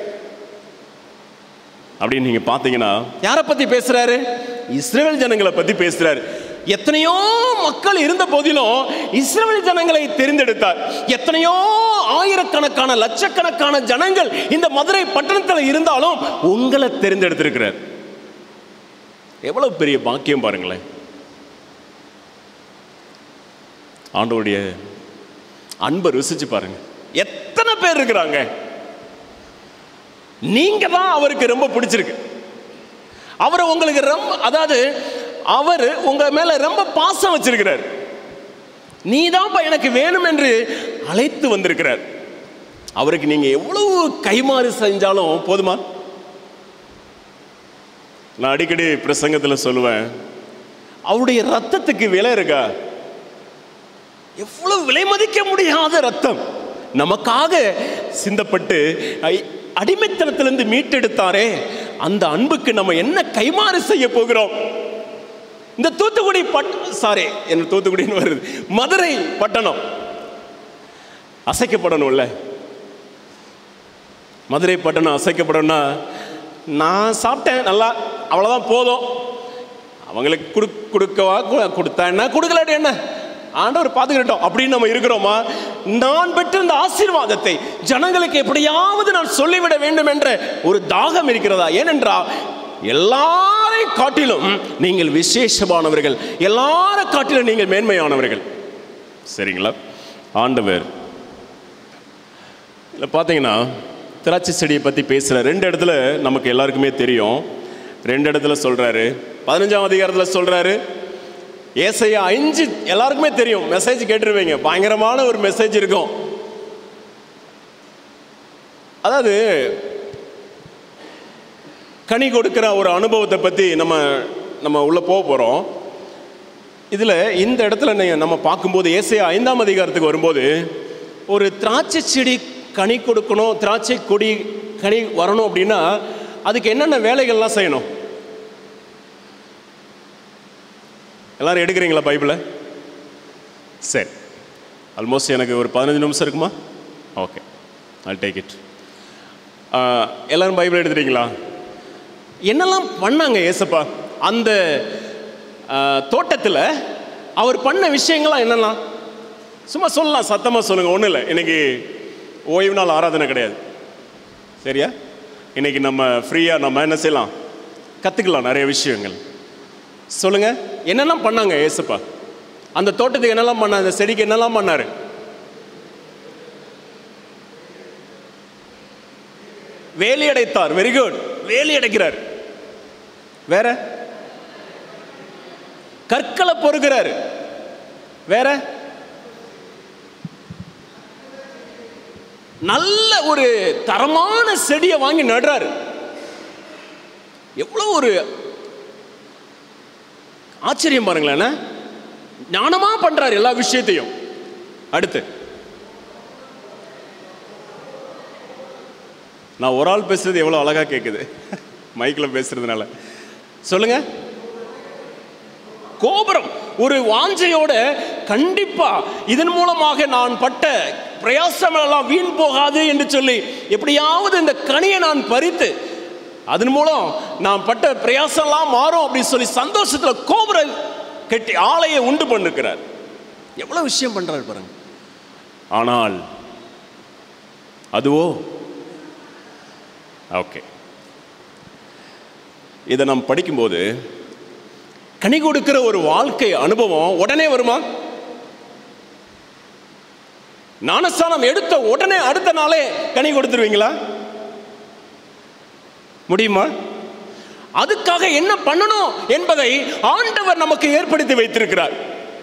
அப்படின்னு நீங்க பார்த்தீங்கன்னா யாரை பத்தி பேசுறாரு இஸ்ரேல் ஜனங்களை பத்தி பேசுறாரு எத்தனையோ மக்கள் இருந்த போதிலும் இஸ்ரவேல் ஜனங்களை தெரிந்தெடுத்தார் எத்தனையோ ஆயிரக்கணக்கான லட்சக்கணக்கான ஜனங்கள் இந்த மதுரை பட்டணத்தில் இருந்தாலும் உங்களை தெரிந்தெடுத்திருக்கிறார் எவ்வளவு பெரிய பாக்கியம் பாருங்களேன் ஆண்டவருடைய அன்பை ருசிச்சு பாருங்க எத்தனை பேர் இருக்கிறாங்க நீங்க தான் அவருக்கு ரொம்ப பிடிச்சிருக்கு அவரை உங்களுக்கு ரொம்ப அதாவது அவர் உங்க மேல ரொம்ப பாசம் வச்சிருக்கிறார் நீ எனக்கு வேணும் என்று அழைத்து வந்திருக்கிறார் அவருக்கு நீங்க எவ்வளவு கைமாறு செஞ்சாலும் போதுமா நான் அடிக்கடி பிரசங்கத்தில் சொல்லுவேன் அவருடைய ரத்தத்துக்கு விலை இருக்கா எவ்வளவு விலை மதிக்க முடியாத ரத்தம் நமக்காக சிந்தப்பட்டு ஐ- அடிமைத்தனத்திலிருந்து மீட்டெடுத்தாரே அந்த அன்புக்கு நம்ம என்ன கைமாறு செய்ய போகிறோம் இந்த தூத்துக்குடி பட் சாரி என்ன தூத்துக்குடின்னு வருது மதுரை பட்டணம் அசைக்கப்படணும்ல மதுரை பட்டணம் அசைக்கப்படணும்னா நான் சாப்பிட்டேன் நல்லா அவ்வளோதான் போதும் அவங்களுக்கு கொடு கொடுக்கவா கு- கொடுத்தா என்ன கொடுக்கலாட்டி என்ன ஆண்டவர் பார்த்துக்கிட்டோம் அப்படின்னு நம்ம இருக்கிறோமா நான் பெற்ற இந்த ஆசீர்வாதத்தை ஜனங்களுக்கு எப்படியாவது நான் சொல்லிவிட வேண்டும் என்ற ஒரு தாகம் இருக்கிறதா ஏனென்றால் எல்லாரையும் காட்டிலும் நீங்கள் விசேஷமானவர்கள் எல்லாரை காட்டிலும் நீங்கள் மேன்மையானவர்கள் சரிங்களா ஆண்டவர் இல்லை பார்த்தீங்கன்னா திராட்சை செடியை பற்றி பேசுகிற ரெண்டு இடத்துல நமக்கு எல்லாருக்குமே தெரியும் ரெண்டு இடத்துல சொல்கிறாரு பதினஞ்சாம் அதிகாரத்தில் சொல்கிறாரு ஏசையா அஞ்சு எல்லாருக்குமே தெரியும் மெசேஜ் கேட்டுருவீங்க பயங்கரமான ஒரு மெசேஜ் இருக்கும் அதாவது கனி கொடுக்கிற ஒரு அனுபவத்தை பற்றி நம்ம நம்ம உள்ளே போக போகிறோம் இதில் இந்த இடத்துல நீ- நம்ம பார்க்கும்போது ஏசையா ஐந்தாம் அதிகாரத்துக்கு வரும்போது ஒரு திராட்சை செடி கனி கொடுக்கணும் திராட்சை கொடி கனி வரணும் அப்படின்னா அதுக்கு என்னென்ன வேலைகள்லாம் செய்யணும் எல்லாரும் எடுக்கிறீங்களா பைபிளை சரி ஆல்மோஸ்ட் எனக்கு ஒரு பதினஞ்சு நிமிஷம் இருக்குமா ஓகே I'll டேக் இட் எல்லாரும் பைபிள் எடுத்துட்டீங்களா என்னெல்லாம் பண்ணாங்க ஏசப்பா அந்த தோட்டத்தில் அவர் பண்ண விஷயங்கள்லாம் என்னெல்லாம் சும்மா சொல்லலாம் சத்தமாக சொல்லுங்க ஒன்றும் இல்லை இன்னைக்கு ஓய்வு நாள் ஆராதனை கிடையாது சரியா இன்னைக்கு நம்ம ஃப்ரீயாக நம்ம என்ன செய்யலாம் கற்றுக்கலாம் நிறைய விஷயங்கள் சொல்லுங்க என்னெல்லாம் பண்ணாங்க ஏசப்பா அந்த தோட்டத்துக்கு என்னெல்லாம் பண்ண அந்த செடிக்கு என்னெல்லாம் பண்ணாரு வேலி அடைத்தார் வெரி குட் வேலி அடைக்கிறார் வேற கற்களை பொறுக்கிறார் வேற நல்ல ஒரு தரமான செடியை வாங்கி நடுறாரு எவ்வளவு ஒரு ஆச்சரியம் பாருங்களேன் என்ன? ஞானமா பண்றாரு எல்லா விஷயத்தையும் அடுத்து நான் ஒரு ஆள் பேசுறது எவ்வளவு அழகா கேக்குது மைக்ல பேசுறதுனால சொல்லுங்க கோபுரம் ஒரு வாஞ்சையோட கண்டிப்பா இதன் மூலமாக நான் பட்ட பிரயாசம் எல்லாம் வீண் போகாது என்று சொல்லி எப்படியாவது இந்த கனியை நான் பறித்து அதன் மூலம் நான் பட்ட பிரயாசம்லாம் மாறும் அப்படின்னு சொல்லி சந்தோஷத்துல கோபுரம் கட்டி ஆலையை உண்டு பண்ணிருக்கிறார் எவ்வளவு விஷயம் பண்றாரு பாருங்க ஆனால் அதுவோ ஓகே இதை நாம் படிக்கும்போது கனி கொடுக்கிற ஒரு வாழ்க்கை அனுபவம் உடனே வருமா ஞானஸ்தானம் எடுத்த உடனே அடுத்த நாளே கனி கொடுத்துருவீங்களா முடியுமா அதுக்காக என்ன பண்ணணும் என்பதை ஆண்டவர் நமக்கு ஏற்படுத்தி வைத்திருக்கிறார்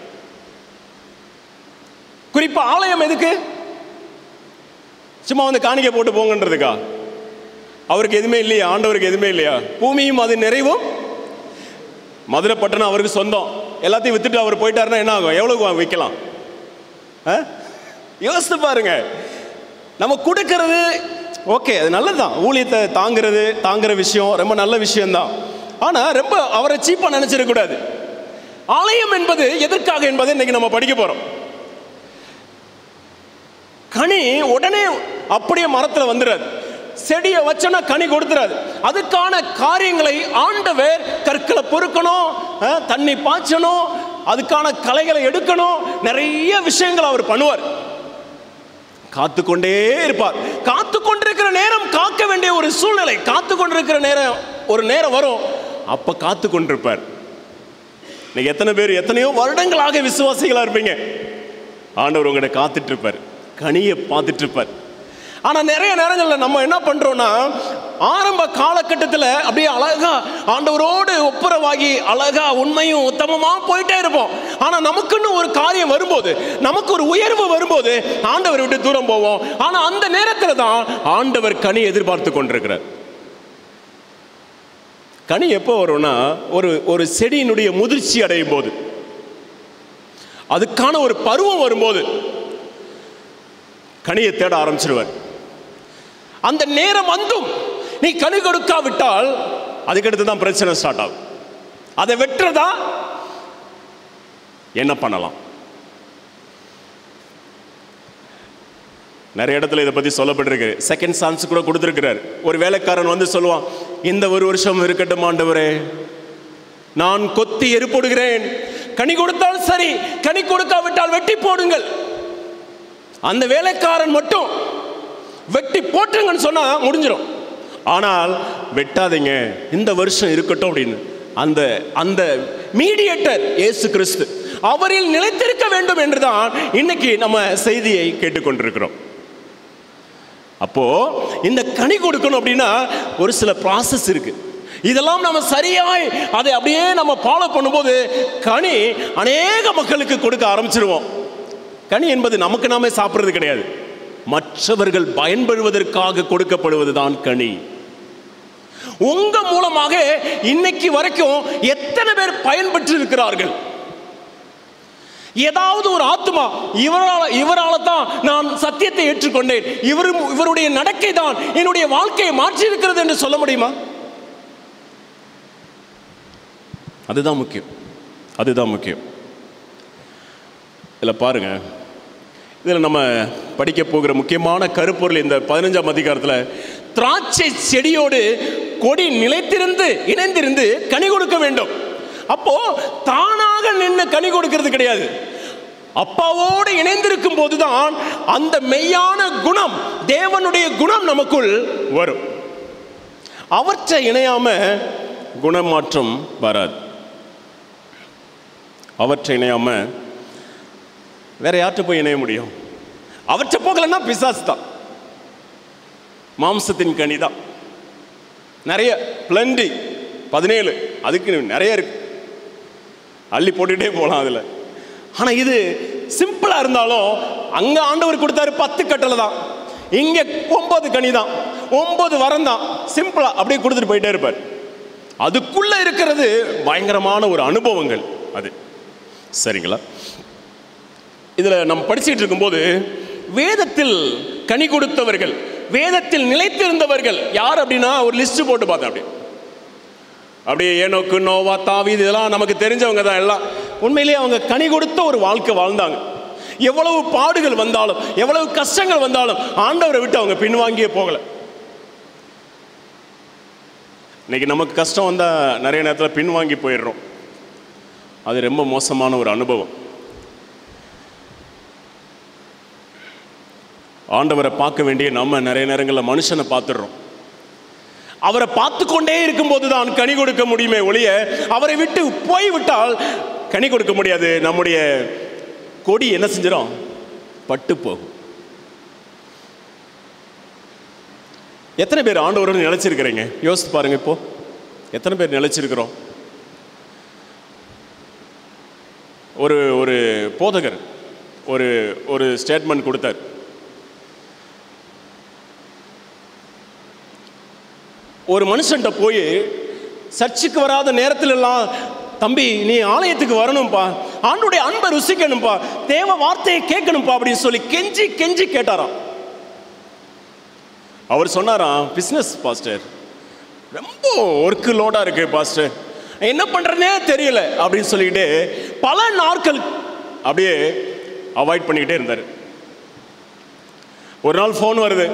குறிப்பா ஆலயம் எதுக்கு சும்மா வந்து காணிக்கை போட்டு போங்கன்றதுக்கா அவருக்கு எதுவுமே இல்லையா ஆண்டவருக்கு எதுவுமே இல்லையா பூமியும் அது நிறைவும் மதுரை பட்டணம் அவருக்கு சொந்தம் எல்லாத்தையும் வித்துட்டு அவர் போயிட்டாருன்னா என்ன ஆகும் எவ்வளவு விற்கலாம் ஆ? யோசித்து பாருங்க நம்ம கொடுக்கறது ஓகே அது நல்லதுதான் ஊழியத்தை தாங்கிறது தாங்குற விஷயம் ரொம்ப நல்ல விஷயம்தான் ஆனால் ரொம்ப அவரை சீப்பாக நினைச்சிடக்கூடாது ஆலயம் என்பது எதற்காக என்பதை இன்னைக்கு நம்ம படிக்க போறோம் கனி உடனே அப்படியே மரத்தில் வந்துடாது செடியை வச்சோன்னா கனி கொடுத்துறாது அதுக்கான காரியங்களை ஆண்டவர் கற்களை பொறுக்கணும் அஹ், தண்ணி பாய்ச்சணும் அதுக்கான களைகளை எடுக்கணும் நிறைய விஷயங்கள் அவர் பண்ணுவார் காத்து கொண்டே இருப்பார் காத்து கொண்டிருக்கிற நேரம் காக்க வேண்டிய ஒரு சூழ்நிலை காத்து கொண்டிருக்கிற நேரம் ஒரு நேரம் வரும் அப்ப காத்து கொண்டிருப்பார் இன்னைக்கு எத்தனை பேர் எத்தனையோ வருடங்களாக விசுவாசிகளா இருப்பீங்க ஆண்டவர் உங்களை காத்துட்டு இருப்பார் கனியை பார்த்துட்டு இருப்பார் ஆனா நிறைய நேரங்கள்ல நம்ம என்ன பண்றோம்னா ஆரம்ப காலகட்டத்தில் அப்படியே அழகா ஆண்டவரோடு ஒப்புரவாகி அழகா உண்மையும் உத்தமமா போயிட்டே இருப்போம் ஆனா நமக்குன்னு ஒரு காரியம் வரும்போது நமக்கு ஒரு உயர்வு வரும்போது ஆண்டவர் விட்டு தூரம் போவோம் ஆனா அந்த நேரத்தில் தான் ஆண்டவர் கனி எதிர்பார்த்து கொண்டிருக்கிறார் கனி எப்போ வரும்னா ஒரு ஒரு செடியினுடைய முதிர்ச்சி அடையும் போது அதுக்கான ஒரு பருவம் வரும்போது கனியை தேட ஆரம்பிச்சிருவார் அந்த நேரம் வந்தும் நீ கனி கொடுக்காவிட்டால் அதுக்கடுத்து தான் பிரச்சனை ஸ்டார்ட் ஆகும் அதை வெட்டுறதா என்ன பண்ணலாம் நிறைய இடத்துல இதை பத்தி சொல்லப்பட்டிருக்கு செகண்ட் சான்ஸ் கூட கொடுத்துருக்கிறார் ஒரு வேலைக்காரன் வந்து சொல்லுவான் இந்த ஒரு வருஷம் இருக்கட்டும் ஆண்டவரே நான் கொத்தி எருப்போடுகிறேன் கனி கொடுத்தால் சரி கனி கொடுக்காவிட்டால் வெட்டி போடுங்கள் அந்த வேலைக்காரன் மட்டும் வெட்டி போட்டுங்கன்னு சொன்னா முடிஞ்சிடும் ஆனால் வெட்டாதீங்க இந்த வருஷம் இருக்கட்டும் அப்படின்னு அந்த அந்த மீடியேட்டர் இயேசு கிறிஸ்து அவரில் நிலைத்திருக்க வேண்டும் என்றுதான் இன்னைக்கு நம்ம செய்தியை கேட்டுக்கொண்டிருக்கிறோம் அப்போ இந்த கனி கொடுக்கணும் அப்படின்னா ஒரு சில ப்ராசஸ் இருக்கு இதெல்லாம் நம்ம சரியாய் அதை அப்படியே நம்ம ஃபாலோ பண்ணும்போது கனி அநேக மக்களுக்கு கொடுக்க ஆரம்பிச்சிருவோம் கனி என்பது நமக்கு நாமே சாப்பிட்றது கிடையாது மற்றவர்கள் பயன்படுவதற்காக கொடுக்கப்படுவது தான் கனி உங்க மூலமாக இன்னைக்கு வரைக்கும் எத்தனை பேர் பயன்பெற்று இருக்கிறார்கள் ஏதாவது ஒரு ஆத்மா இவரால் இவரால தான் நான் சத்தியத்தை ஏற்றுக்கொண்டேன் இவர் இவருடைய நடக்கை தான் என்னுடைய வாழ்க்கையை மாற்றி இருக்கிறது என்று சொல்ல முடியுமா அதுதான் முக்கியம் அதுதான் முக்கியம் இதில் பாருங்க இதில் நம்ம படிக்க போகிற முக்கியமான கருப்பொருள் இந்த பதினஞ்சாம் அதிகாரத்தில் திராட்சை செடியோடு கொடி நிலைத்திருந்து இணைந்திருந்து கனி கொடுக்க வேண்டும் அப்போ தானாக நின்று கனி கொடுக்கிறது கிடையாது அப்பாவோடு இணைந்திருக்கும் போதுதான் அந்த மெய்யான குணம் தேவனுடைய குணம் நமக்குள் வரும் அவற்றை இணையாம குணமாற்றம் வராது அவற்றை இணையாம வேற யார்கிட்ட போய் இணைய முடியும் அவற்றை போகலன்னா பிசாசு தான் மாம்சத்தின் கனி தான் நிறைய பிளண்டி பதினேழு அதுக்கு நிறைய இருக்கு அள்ளி போட்டுக்கிட்டே போகலாம் அதில் ஆனா இது சிம்பிளா இருந்தாலும் அங்க ஆண்டவர் கொடுத்தாரு பத்து கட்டளை தான் இங்க ஒன்பது கனி தான் ஒன்பது வரம் தான் சிம்பிளா அப்படியே கொடுத்துட்டு போயிட்டே இருப்பார் அதுக்குள்ள இருக்கிறது பயங்கரமான ஒரு அனுபவங்கள் அது சரிங்களா இதில் நம்ம படிச்சுட்டு இருக்கும்போது வேதத்தில் கனி கொடுத்தவர்கள் வேதத்தில் நிலைத்திருந்தவர்கள் யார் அப்படின்னா ஒரு லிஸ்ட் போட்டு பார்த்தேன் அப்படி அப்படியே ஏனோக்கு நோவா தாவீது இதெல்லாம் நமக்கு தெரிஞ்சவங்க தான் எல்லாம் உண்மையிலேயே அவங்க கனி கொடுத்த ஒரு வாழ்க்கை வாழ்ந்தாங்க எவ்வளவு பாடுகள் வந்தாலும் எவ்வளவு கஷ்டங்கள் வந்தாலும் ஆண்டவரை விட்டு அவங்க பின்வாங்கியே போகல இன்னைக்கு நமக்கு கஷ்டம் வந்தால் நிறைய நேரத்தில் பின்வாங்கி போயிடுறோம் அது ரொம்ப மோசமான ஒரு அனுபவம் ஆண்டவரை பார்க்க வேண்டிய நம்ம நிறைய நேரங்களில் மனுஷனை பார்த்துடுறோம் அவரை பார்த்து கொண்டே இருக்கும்போது தான் கனி கொடுக்க முடியுமே ஒழிய அவரை விட்டு போய்விட்டால் கனி கொடுக்க முடியாது நம்முடைய கொடி என்ன செஞ்சிடும் பட்டு போகும் எத்தனை பேர் ஆண்டவரோடு நிலைச்சிருக்கிறீங்க யோசித்து பாருங்க இப்போ எத்தனை பேர் நிலைச்சிருக்கிறோம் ஒரு ஒரு போதகர் ஒரு ஒரு ஸ்டேட்மெண்ட் கொடுத்தார் ஒரு மனுஷன்ட்ட போய் சர்ச்சுக்கு வராத நேரத்துல எல்லாம் தம்பி நீ ஆலயத்துக்கு வரணும்ப்பா ஆண்டுடைய அன்பை ருசிக்கணும்ப்பா தேவ வார்த்தையை கேட்கணும்ப்பா அப்படின்னு சொல்லி கெஞ்சி கெஞ்சி கேட்டாராம் அவர் சொன்னாராம் பிஸ்னஸ் பாஸ்டர் ரொம்ப ஒர்க்கு லோடாக இருக்கு பாஸ்டர் என்ன பண்றதுனே தெரியல அப்படின்னு சொல்லிக்கிட்டு பல நாட்கள் அப்படியே அவாய்ட் பண்ணிக்கிட்டே இருந்தார் ஒரு நாள் ஃபோன் வருது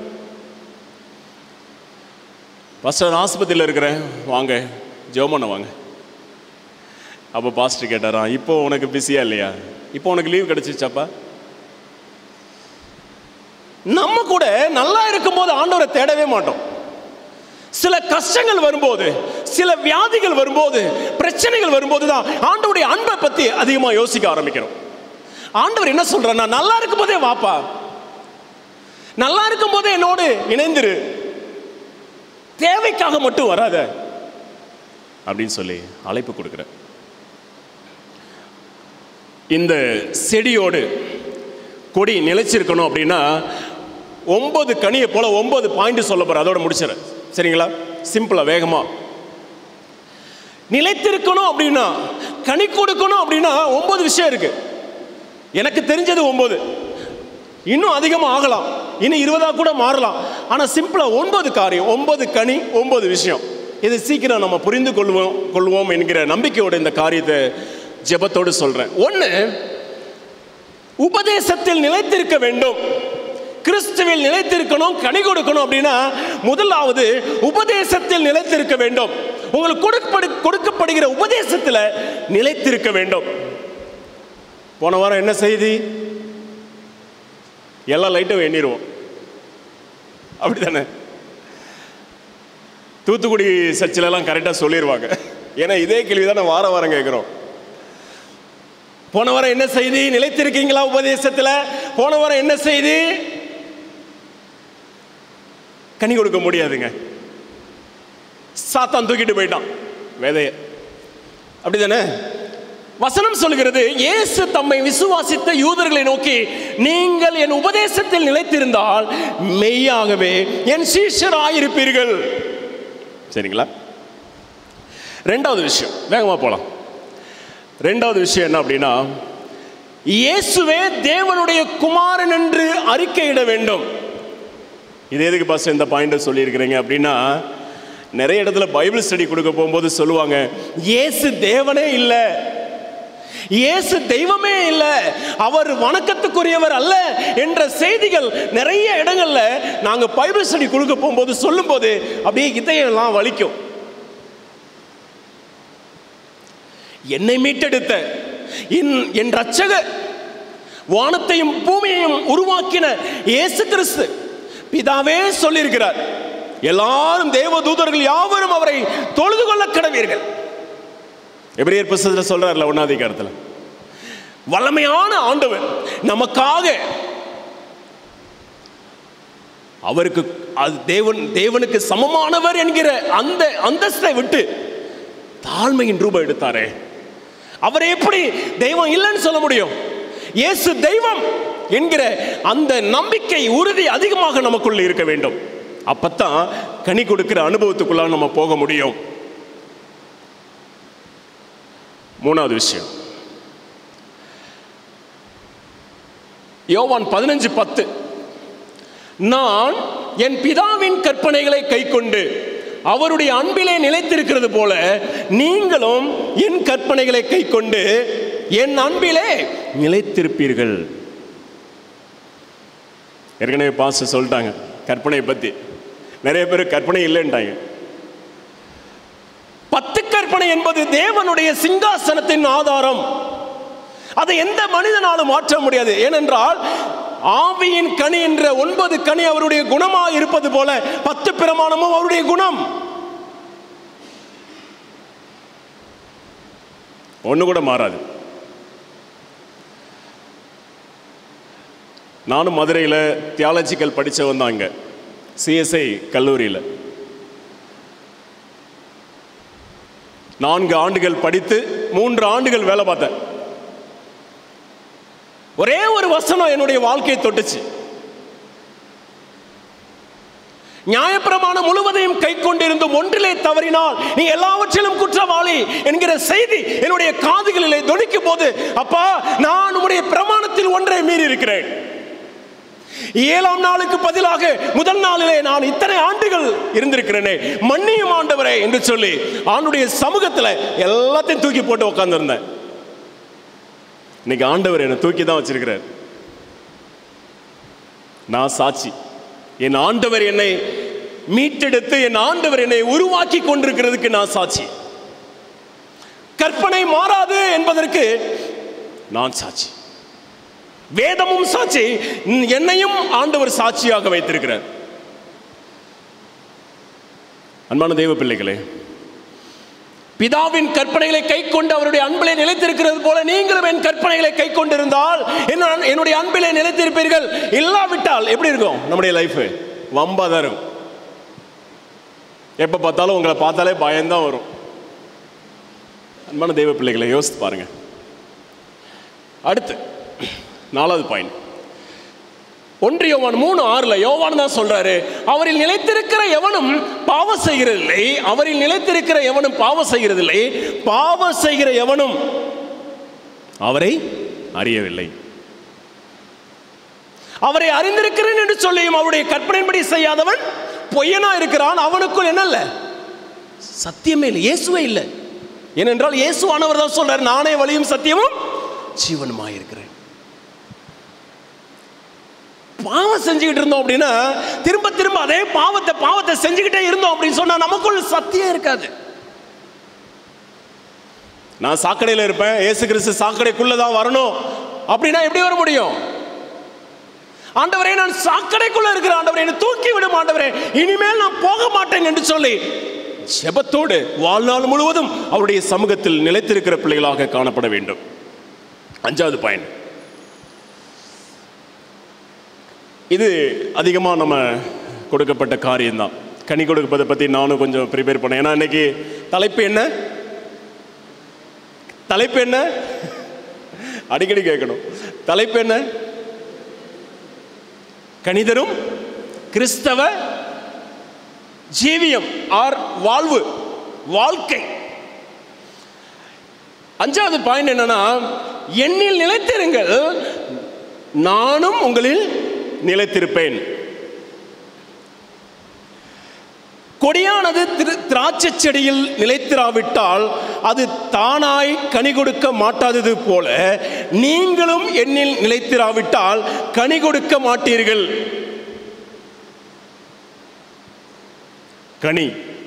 பாஸ்டர் நான் ஆஸ்பத்திரியில் இருக்கிறேன் வாங்க ஜெபம் வாங்க அப்போ பாஸ்டர் கேட்டாராம் இப்போ உனக்கு பிஸியா இல்லையா இப்போ உனக்கு லீவ் கிடைச்சிச்சாப்பா நம்ம கூட நல்லா இருக்கும்போது ஆண்டவரை தேடவே மாட்டோம் சில கஷ்டங்கள் வரும்போது சில வியாதிகள் வரும்போது பிரச்சனைகள் வரும்போது தான் ஆண்டவருடைய அன்பை பத்தி அதிகமாக யோசிக்க ஆரம்பிக்கிறோம் ஆண்டவர் என்ன சொல்றார் நான் நல்லா இருக்கும் போதே வாப்பா நல்லா இருக்கும் போதே என்னோடு இணைந்திரு தேவைக்காக மட்டும் வராத அப்படின்னு சொல்லி அழைப்பு கொடுக்குறேன் இந்த செடியோடு கொடி நிலைச்சிருக்கணும் அப்படின்னா ஒன்பது கனியை போல ஒன்பது பாயிண்ட் சொல்ல போற அதோட முடிச்சிடறேன் சரிங்களா சிம்பிளா வேகமா நிலைத்திருக்கணும் அப்படின்னா கனி கொடுக்கணும் அப்படின்னா ஒன்பது விஷயம் இருக்கு எனக்கு தெரிஞ்சது ஒன்பது இன்னும் அதிகமாக ஆகலாம் இன்னும் இருபதா கூட மாறலாம் ஆனால் சிம்பிளா ஒன்பது காரியம் ஒன்பது கனி ஒன்பது விஷயம் இது சீக்கிரம் நம்ம புரிந்து கொள்வோம் கொள்வோம் என்கிற நம்பிக்கையோட இந்த காரியத்தை ஜெபத்தோடு சொல்றேன் ஒன்று உபதேசத்தில் நிலைத்திருக்க வேண்டும் கிறிஸ்துவில் நிலைத்திருக்கணும் கனி கொடுக்கணும் அப்படின்னா முதலாவது உபதேசத்தில் நிலைத்திருக்க வேண்டும் உங்களுக்கு கொடுக்கப்படு கொடுக்கப்படுகிற உபதேசத்தில் நிலைத்திருக்க வேண்டும் போன வாரம் என்ன செய்தி எல்லா லைட்டும் எண்ணிடுவோம் அப்படிதானே தூத்துக்குடி சர்ச்சிலலாம் கரெக்டாக சொல்லிடுவாங்க ஏன்னா இதே கேள்வி தானே வார வாரம் கேட்குறோம் போன வாரம் என்ன செய்தி நிலைத்திருக்கீங்களா உபதேசத்தில் போன வாரம் என்ன செய்தி கனி கொடுக்க முடியாதுங்க சாத்தான் தூக்கிட்டு போயிட்டான் விதைய அப்படிதானே வசனம் சொல்கிறது இயேசு தம்மை விசுவாசித்த யூதர்களை நோக்கி நீங்கள் என் உபதேசத்தில் நிலைத்திருந்தால் மெய்யாகவே என் சீஷராயிருப்பீர்கள் சரிங்களா ரெண்டாவது விஷயம் வேகமாக போகலாம் ரெண்டாவது விஷயம் என்ன அப்படின்னா இயேசுவே தேவனுடைய குமாரன் என்று அறிக்கையிட வேண்டும் இது எதுக்கு பாஸ் இந்த பாயிண்ட் சொல்லியிருக்கிறீங்க அப்படின்னா நிறைய இடத்துல பைபிள் ஸ்டடி கொடுக்க போகும்போது சொல்லுவாங்க இயேசு தேவனே இல்லை இயேசு தெய்வமே இல்லை அவர் வணக்கத்துக்குரியவர் அல்ல என்ற செய்திகள் நிறைய இடங்கள்ல நாங்க பைபிள் ஸ்டடி கொடுக்க போகும்போது சொல்லும்போது அப்படியே இதயம்லாம் வலிக்கும் என்னை மீட்டெடுத்த என்- என் ரட்சகர் வானத்தையும் பூமியையும் உருவாக்கின இயேசு கிறிஸ்து பிதாவே சொல்லியிருக்கிறார் எல்லாரும் தேவ தூதர்கள் யாவரும் அவரை தொழுது கொள்ள கடவீர்கள் எபிரேயர் புஸ்தகத்தில் சொல்றாருல ஒன்னாதிகாரத்தில் வல்லமையான ஆண்டவர் நமக்காக அவருக்கு அது தேவன் தேவனுக்கு சமமானவர் என்கிற அந்த அந்தஸ்தை விட்டு தாழ்மையின் ரூபம் எடுத்தாரே அவர் எப்படி தெய்வம் இல்லைன்னு சொல்ல முடியும் இயேசு தெய்வம் என்கிற அந்த நம்பிக்கை உறுதி அதிகமாக நமக்குள்ள இருக்க வேண்டும் அப்பத்தான் கனி கொடுக்கிற அனுபவத்துக்குள்ள நம்ம போக முடியும் மூணாவது விஷயம் யோவான் பதினஞ்சு பத்து நான் என் பிதாவின் கற்பனைகளை கைக்கொண்டு அவருடைய அன்பிலே நிலைத்திருக்கிறது போல நீங்களும் என் கற்பனைகளை கைக்கொண்டு என் அன்பிலே நிலைத்திருப்பீர்கள் ஏற்கனவே பாஸ் சொல்லிட்டாங்க கற்பனையை பற்றி நிறைய பேர் கற்பனை இல்லைன்ட்டாங்க பத்து கற்பனை என்பது தேவனுடைய சிங்காசனத்தின் ஆதாரம் அதை எந்த மனிதனாலும் மாற்ற முடியாது ஏனென்றால் ஆவியின் கனி என்ற ஒன்பது கனி அவருடைய குணமாக இருப்பது போல பத்து பிரமாணமும் அவருடைய குணம் ஒன்று கூட மாறாது நானும் மதுரையில் தியாலஜிக்கல் படித்தவன் தான் இங்கே சிஎஸ்ஐ கல்லூரியில் நான்கு ஆண்டுகள் படித்து மூன்று ஆண்டுகள் வேலை பார்த்தேன் ஒரே ஒரு வசனம் என்னுடைய வாழ்க்கையை தொட்டுச்சு நியாயப்பிரமாணம் முழுவதையும் கை கொண்டிருந்தும் ஒன்றிலே தவறினால் நீ எல்லாவற்றிலும் குற்றவாளி என்கிற செய்தி என்னுடைய காதுகளிலே தொனிக்கும் போது அப்பா நான் உம்முடைய பிரமாணத்தில் ஒன்றை மீறி இருக்கிறேன் ஏழாம் நாளுக்கு பதிலாக முதல் நாளிலே நான் இத்தனை ஆண்டுகள் இருந்திருக்கிறேனே மன்னியும் ஆண்டவரே என்று சொல்லி ஆண்டுடைய சமூகத்தில் எல்லாத்தையும் தூக்கி போட்டு உட்கார்ந்திருந்தேன் இன்னைக்கு ஆண்டவர் என்னை தூக்கி தான் வச்சிருக்கிறார் நான் சாட்சி என் ஆண்டவர் என்னை மீட்டெடுத்து என் ஆண்டவர் என்னை உருவாக்கி கொண்டிருக்கிறதுக்கு நான் சாட்சி கற்பனை மாறாது என்பதற்கு நான் சாட்சி வேதமும் சாட்சி என்னையும் ஆண்டவர் சாட்சியாக வைத்திருக்கிறார் அன்பான தெய்வ பிள்ளைகளே பிதாவின் கற்பனைகளை கை கொண்டு அவருடைய அன்பிலே நிலைத்திருக்கிறது போல நீங்களும் என் கற்பனைகளை கை கொண்டிருந்தால் என்ன என்னுடைய அன்பிலே நிலைத்திருப்பீர்கள் இல்லாவிட்டால் எப்படி இருக்கும் நம்முடைய லைஃப் வம்பா தான் இருக்கும் எப்போ பார்த்தாலும் உங்களை பார்த்தாலே பயம்தான் வரும் அன்பான தெய்வ பிள்ளைகளை யோசித்து பாருங்க அடுத்து நாலாவது பாயிண்ட் ஒன்று யோவான் மூணு ஆறுல யோவான் தான் சொல்றாரு அவரில் நிலைத்திருக்கிற எவனும் பாவம் செய்கிறதில்லை அவரில் நிலைத்திருக்கிற எவனும் பாவம் செய்கிறதில்லை பாவம் செய்கிற எவனும் அவரை அறியவில்லை அவரை அறிந்திருக்கிறேன் என்று சொல்லியும் அவருடைய கற்பனையின்படி செய்யாதவன் பொய்யனா இருக்கிறான் அவனுக்குள் என்ன இல்லை சத்தியமே இல்லை இயேசுவே இல்லை ஏனென்றால் இயேசுவானவர் தான் சொல்றாரு நானே வழியும் சத்தியமும் ஜீவனுமாய் இருக்கிறேன் பாவம் செஞ்சுக்கிட்டு இருந்தோம் அப்படின்னா திரும்ப திரும்ப அதே பாவத்தை பாவத்தை செஞ்சுக்கிட்டே இருந்தோம் அப்படின்னு சொன்னா நமக்குள்ள சத்தியம் இருக்காது நான் சாக்கடையில் இருப்பேன் ஏசு கிறிஸ்து சாக்கடைக்குள்ள தான் வரணும் அப்படின்னா எப்படி வர முடியும் ஆண்டவரே நான் சாக்கடைக்குள்ள இருக்கிற ஆண்டவரே என்னை தூக்கி விடும் ஆண்டவரே இனிமேல் நான் போக மாட்டேன் என்று சொல்லி ஜெபத்தோடு வாழ்நாள் முழுவதும் அவருடைய சமூகத்தில் நிலைத்திருக்கிற பிள்ளைகளாக காணப்பட வேண்டும் அஞ்சாவது பாயிண்ட் இது அதிகமாக நம்ம கொடுக்கப்பட்ட காரியம்தான் கனி கொடுப்பதை பற்றி நானும் கொஞ்சம் ப்ரிப்பேர் பண்ணேன் ஏன்னா இன்னைக்கு தலைப்பு என்ன தலைப்பு என்ன அடிக்கடி கேட்கணும் தலைப்பு என்ன கணிதரும் கிறிஸ்தவ ஜீவியம் ஆர் வாழ்வு வாழ்க்கை அஞ்சாவது பாயிண்ட் என்னன்னா எண்ணில் நிலைத்திருங்கள் நானும் உங்களில் நிலைத்திருப்பேன் கொடியானது திரு திராட்சை செடியில் நிலைத்திராவிட்டால் அது தானாய் கனி கொடுக்க மாட்டாதது போல நீங்களும் என்னில் நிலைத்திராவிட்டால் கனி கொடுக்க மாட்டீர்கள் கனி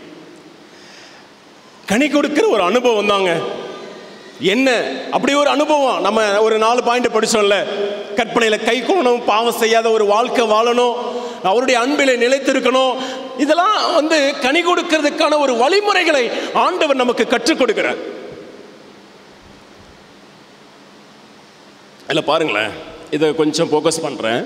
கனி கொடுக்கிற ஒரு அனுபவம் தாங்க என்ன அப்படி ஒரு அனுபவம் நம்ம ஒரு நாலு பாயிண்ட் படிச்சோம்ல கற்பனையில கை கொள்ளணும் பாவம் செய்யாத ஒரு வாழ்க்கை வாழணும் அவருடைய அன்பில நிலைத்திருக்கணும் இதெல்லாம் வந்து கனி கொடுக்கிறதுக்கான ஒரு வழிமுறைகளை ஆண்டவர் நமக்கு கற்றுக் கொடுக்கிறார் இல்லை பாருங்களேன் இதை கொஞ்சம் ஃபோக்கஸ் பண்றேன்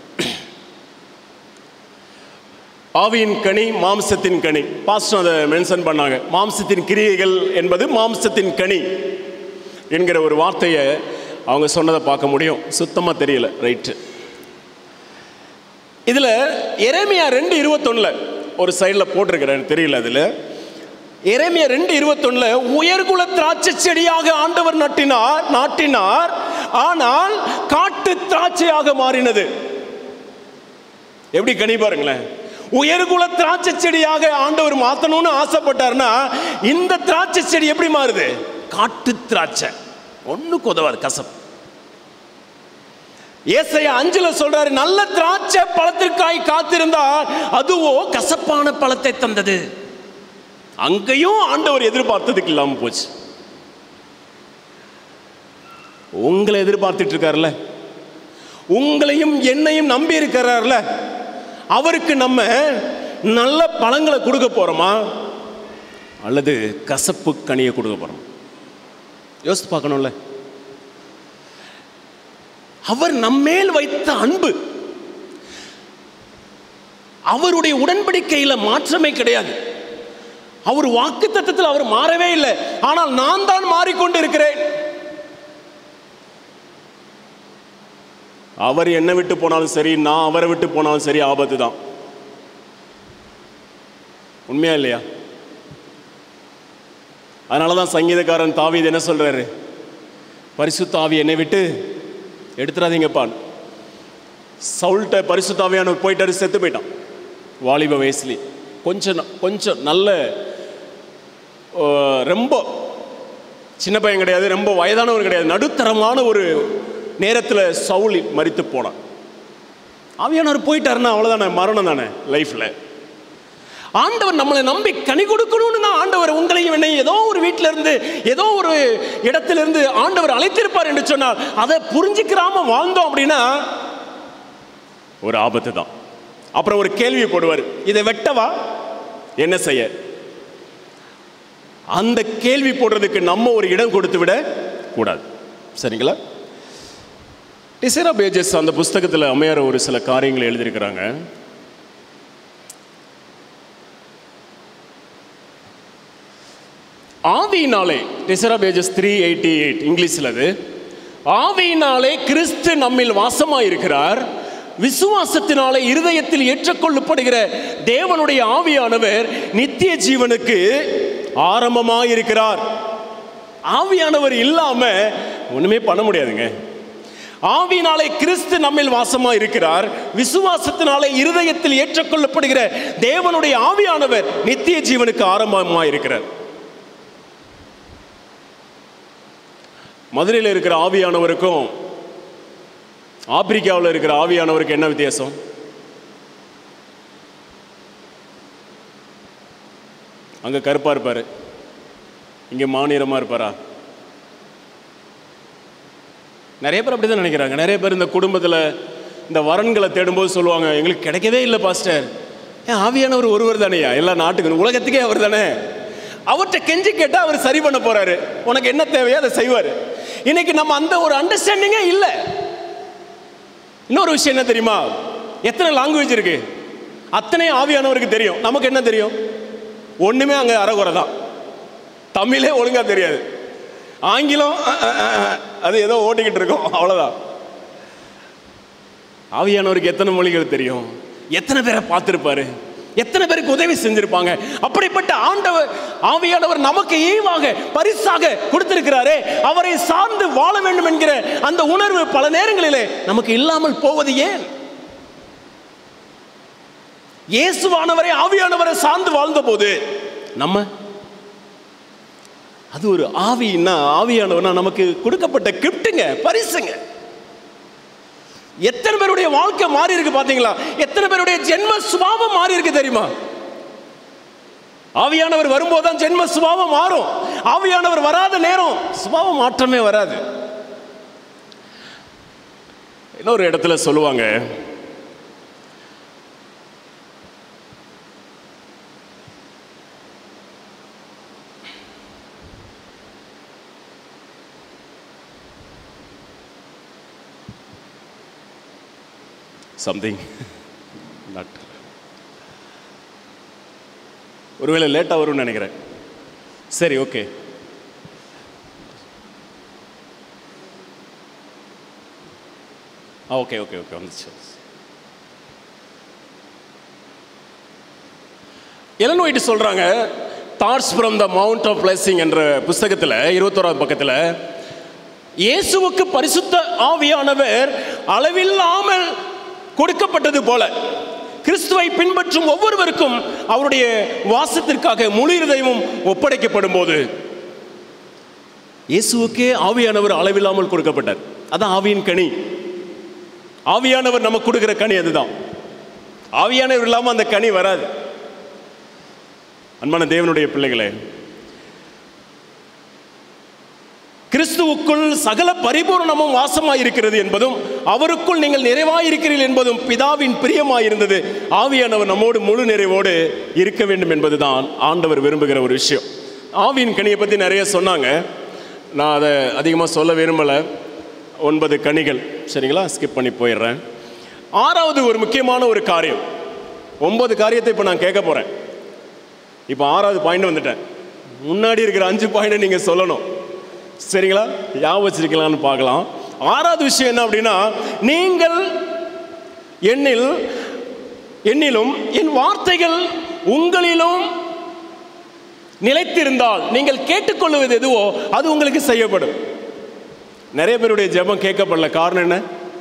ஆவியின் கனி மாம்சத்தின் கனி பாஸ்டர் அதை மென்ஷன் பண்ணாங்க மாம்சத்தின் கிரியைகள் என்பது மாம்சத்தின் கனி என்கிற ஒரு வார்த்தையை அவங்க சொன்னதை பார்க்க முடியும் சுத்தமாக தெரியல ரைட்டு இதில் எரேமியா ரெண்டு இருபத்தொன்னில் ஒரு சைடில் போட்டிருக்கிறேன் தெரியல அதில் எரேமியா ரெண்டு இருபத்தொன்னில் உயர்குல திராட்சை செடியாக ஆண்டவர் நட்டினார் நாட்டினார் ஆனால் காட்டு திராட்சையாக மாறினது எப்படி கனி பாருங்களேன் உயர்குல திராட்சை செடியாக ஆண்டவர் மாத்தணும்னு ஆசைப்பட்டார்னா இந்த திராட்சை செடி எப்படி மாறுது காட்டு திராட்சை ஒண்ணுக்கு உதவாது கசப்பு ஏசையா அஞ்சுல சொல்றாரு நல்ல திராட்சை பழத்திற்காய் காத்திருந்தார் அதுவோ கசப்பான பழத்தை தந்தது அங்கேயும் ஆண்டவர் எதிர்பார்த்ததுக்கு இல்லாம போச்சு உங்களை எதிர்பார்த்துட்டு இருக்காருல்ல உங்களையும் என்னையும் நம்பி இருக்கிறார்ல அவருக்கு நம்ம நல்ல பழங்களை கொடுக்க போறோமா அல்லது கசப்பு கனியை கொடுக்க போறோம் யோசித்து பார்க்கணும்ல அவர் நம்மேல் வைத்த அன்பு அவருடைய உடன்படிக்கையில மாற்றமே கிடையாது அவர் வாக்கு தத்தத்தில் அவர் மாறவே இல்லை ஆனால் நான் தான் மாறிக்கொண்டு இருக்கிறேன் அவர் என்னை விட்டு போனாலும் சரி நான் அவரை விட்டு போனாலும் சரி ஆபத்து தான் உண்மையா இல்லையா அதனால தான் சங்கீதக்காரன் தாவீது என்ன சொல்றாரு பரிசுத்த ஆவி என்னை விட்டு எடுத்துறாதீங்கப்பான் சவுல்ட்ட பரிசுத்தாவியானவர் போயிட்டாரு செத்து போயிட்டான் வாலிப வயசுலி கொஞ்சம் ந- கொஞ்சம் நல்ல ஓ, ரொம்ப சின்ன பையன் கிடையாது ரொம்ப வயதானவர் கிடையாது நடுத்தரமான ஒரு நேரத்தில் சவுலி மரித்து போனான் ஆவியானவர் போயிட்டாருன்னா அவ்வளோதானே மரணம் தானே லைஃப்பில் ஆண்டவர் நம்மளை நம்பி கனி கொடுக்கணும்னு தான் ஆண்டவர் உங்களையும் என்னையும் ஏதோ ஒரு வீட்டில இருந்து ஏதோ ஒரு இடத்துல இருந்து ஆண்டவர் அழைத்திருப்பார் என்று சொன்னால் அதை புரிஞ்சுக்கிறாம வாழ்ந்தோம் அப்படின்னா ஒரு ஆபத்து தான் அப்புறம் ஒரு கேள்வி போடுவார் இதை வெட்டவா என்ன செய்ய அந்த கேள்வி போடுறதுக்கு நம்ம ஒரு இடம் கொடுத்து விட கூடாது சரிங்களா டிசைரா பேஜஸ் அந்த புஸ்தகத்தில் அம்மையார் ஒரு சில காரியங்களை எழுதியிருக்கிறாங்க ஆவியினாலே டிசரா பேஜஸ் த்ரீ எயிட்டி எயிட் இங்கிலீஷில் அது ஆவியினாலே கிறிஸ்து நம்மில் வாசமாயிருக்கிறார் விசுவாசத்தினாலே இருதயத்தில் ஏற்றுக்கொள்ளப்படுகிற தேவனுடைய ஆவியானவர் நித்திய ஜீவனுக்கு ஆரம்பமாயிருக்கிறார் ஆவியானவர் இல்லாம ஒண்ணுமே பண்ண முடியாதுங்க ஆவியினாலே கிறிஸ்து நம்மில் வாசமா இருக்கிறார் விசுவாசத்தினாலே இருதயத்தில் ஏற்றுக்கொள்ளப்படுகிற தேவனுடைய ஆவியானவர் நித்திய ஜீவனுக்கு ஆரம்பமா இருக்கிறார் மதுரையில் இருக்கிற ஆவியானவருக்கும் ஆப்பிரிக்காவில் இருக்கிற ஆவியானவருக்கு என்ன வித்தியாசம் அங்க கருப்பா இருப்பாரு இங்க மாநிலமா இருப்பாரா நிறைய பேர் அப்படிதான் நினைக்கிறாங்க நிறைய பேர் இந்த குடும்பத்தில் இந்த வரன்களை தேடும்போது சொல்லுவாங்க எங்களுக்கு கிடைக்கவே இல்லை பாஸ்டர் ஏன் ஆவியானவர் ஒருவர் தானேயா எல்லா நாட்டுக்கும் உலகத்துக்கே அவர் தானே அவர்கிட்ட கெஞ்சி கேட்டால் அவர் சரி பண்ண போறாரு உனக்கு என்ன தேவையோ அதை செய்வார் இன்னைக்கு நம்ம அந்த ஒரு அண்டர்ஸ்டாண்டிங்கே இல்லை இன்னொரு விஷயம் என்ன தெரியுமா எத்தனை லாங்குவேஜ் இருக்கு அத்தனை ஆவியானவருக்கு தெரியும் நமக்கு என்ன தெரியும் ஒண்ணுமே அங்க அறகுறை தான் தமிழே ஒழுங்கா தெரியாது ஆங்கிலம் அஹ், அஹ், அஹ், அது ஏதோ ஓட்டிக்கிட்டு இருக்கோம் அவ்வளவுதான் ஆவியானவருக்கு எத்தனை மொழிகள் தெரியும் எத்தனை பேரை பார்த்திருப்பாரு எத்தனை பேருக்கு உதவி செஞ்சிருப்பாங்க அப்படிப்பட்ட ஆண்டவர் ஆவியானவர் நமக்கு ஈவாக பரிசாக கொடுத்திருக்கிறாரே அவரை சார்ந்து வாழ வேண்டும் என்கிற அந்த உணர்வு பல நேரங்களிலே நமக்கு இல்லாமல் போவது ஏன் இயேசுவானவரை ஆவியானவரை சார்ந்து வாழ்ந்த போது நம்ம அது ஒரு ஆவின்னா ஆவியானவர்னா நமக்கு கொடுக்கப்பட்ட கிஃப்ட்டுங்க பரிசுங்க எத்தனை பேருடைய வாழ்க்கை மாறி இருக்கு பாத்தீங்களா எத்தனை பேருடைய ஜென்ம சுபாவம் மாறி இருக்கு தெரியுமா ஆவியானவர் வரும்போது தான் ஜென்ம சுபாவம் மாறும் ஆவியானவர் வராத நேரம் சுபாவ மாற்றமே வராது இன்னொரு இடத்துல சொல்லுவாங்க சம்திங் நாட் ஒருவேளை லேட்டாக வரும்னு நினைக்கிறேன் சரி okay ah okay okay okay வந்துச்சு எலன் ஒயிட் சொல்றாங்க thoughts from the mount of blessing என்ற புஸ்தகத்தில் இருபத்தோராவது பக்கத்தில் இயேசுவுக்கு பரிசுத்த ஆவியானவர் அளவில்லாமல் கொடுக்கப்பட்டது போல கிறிஸ்துவை பின்பற்றும் ஒவ்வொருவருக்கும் அவருடைய வாசத்திற்காக முழு இருதயமும் ஒப்படைக்கப்படும் போது இயேசுவுக்கே ஆவியானவர் அளவில்லாமல் கொடுக்கப்பட்டார் அதான் ஆவியின் கனி ஆவியானவர் நமக்கு கொடுக்கிற கனி அதுதான் ஆவியானவர் இல்லாமல் அந்த கனி வராது அன்பான தேவனுடைய பிள்ளைகளே கிறிஸ்துவுக்குள் சகல பரிபூர்ணமும் வாசமாயிருக்கிறது என்பதும் அவருக்குள் நீங்கள் நிறைவாயிருக்கிறீர்கள் என்பதும் பிதாவின் பிரியமாயிருந்தது ஆவியானவர் நம்மோடு முழு நிறைவோடு இருக்க வேண்டும் என்பதுதான் ஆண்டவர் விரும்புகிற ஒரு விஷயம் ஆவியின் கனியை பற்றி நிறைய சொன்னாங்க நான் அதை அதிகமாக சொல்ல விரும்பலை ஒன்பது கனிகள் சரிங்களா ஸ்கிப் பண்ணி போயிடுறேன் ஆறாவது ஒரு முக்கியமான ஒரு காரியம் ஒன்பது காரியத்தை இப்போ நான் கேட்க போகிறேன் இப்போ ஆறாவது பாயிண்ட் வந்துட்டேன் முன்னாடி இருக்கிற அஞ்சு பாயிண்ட் நீங்கள் சொல்லணும் சரிங்களா ஞாபகம் வச்சிருக்கலாம்னு பார்க்கலாம் ஆறாவது விஷயம் என்ன அப்படின்னா நீங்கள் என்னில் என்னிலும் என் வார்த்தைகள் உங்களிலும் நிலைத்திருந்தால் நீங்கள் கேட்டுக்கொள்வது எதுவோ அது உங்களுக்கு செய்யப்படும் நிறைய பேருடைய ஜெபம் கேட்கப்படல காரணம் என்ன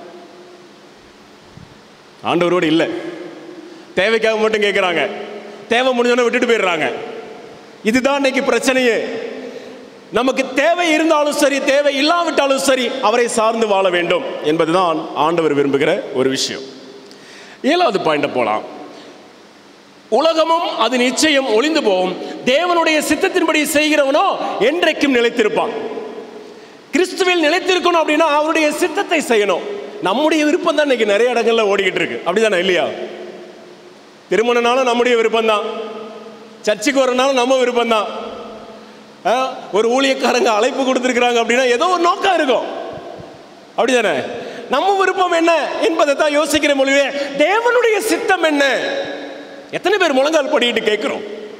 ஆண்டவரோடு இல்லை தேவைக்காக மட்டும் கேட்குறாங்க தேவை முடிஞ்சோன்னே விட்டுட்டு போயிடுறாங்க இதுதான் இன்னைக்கு பிரச்சனையே நமக்கு தேவை இருந்தாலும் சரி தேவை இல்லாவிட்டாலும் சரி அவரை சார்ந்து வாழ வேண்டும் என்பதுதான் ஆண்டவர் விரும்புகிற ஒரு விஷயம் ஏழாவது பாயிண்ட போலாம் உலகமும் அது நிச்சயம் ஒளிந்து போகும் தேவனுடைய சித்தத்தின்படி செய்கிறவனோ என்றைக்கும் நிலைத்திருப்பான் கிறிஸ்துவில் நிலைத்திருக்கணும் அப்படின்னா அவருடைய சித்தத்தை செய்யணும் நம்முடைய விருப்பம் தான் இன்னைக்கு நிறைய இடங்கள்ல ஓடிக்கிட்டு இருக்கு அப்படிதானே இல்லையா திருமணனாலும் நம்முடைய விருப்பம் தான் சர்ச்சுக்கு வரனாலும் நம்ம விருப்பம் தான் அஹ், ஒரு ஊழியக்காரங்க அழைப்பு கொடுத்துருக்குறாங்க அப்படின்னா ஏதோ ஒரு நோக்கம் இருக்கும் அப்படிதானே நம்ம விருப்பம் என்ன என்பதை தான் யோசிக்கிற மொழியே தேவனுடைய சித்தம் என்ன எத்தனை பேர் முழங்கால் படிட்டு கேட்கிறோம்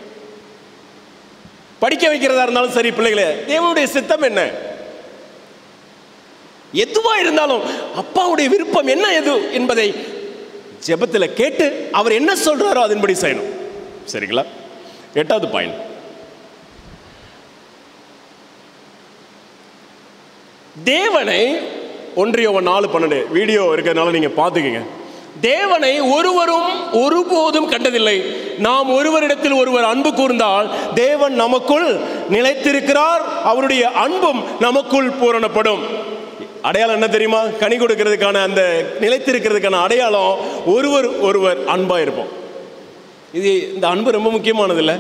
படிக்க வைக்கிறதா இருந்தாலும் சரி பிள்ளைகளே தேவனுடைய சித்தம் என்ன எதுவா இருந்தாலும் அப்பாவுடைய விருப்பம் என்ன எது என்பதை ஜெபத்தில் கேட்டு அவர் என்ன சொல்றாரோ அதன்படி செய்யணும் சரிங்களா எட்டாவது பாயிண்ட் தேவனை ஒன்றியவன் நாலு பன்னெண்டு வீடியோ இருக்கிறதுனால நீங்க பார்த்துக்கங்க தேவனை ஒருவரும் ஒருபோதும் கண்டதில்லை நாம் ஒருவரிடத்தில் ஒருவர் அன்பு கூர்ந்தால் தேவன் நமக்குள் நிலைத்திருக்கிறார் அவருடைய அன்பும் நமக்குள் பூரணப்படும் அடையாளம் என்ன தெரியுமா கனி கொடுக்கிறதுக்கான அந்த நிலைத்திருக்கிறதுக்கான அடையாளம் ஒருவர் ஒருவர் அன்பா இருப்போம் இது இந்த அன்பு ரொம்ப முக்கியமானது இல்லை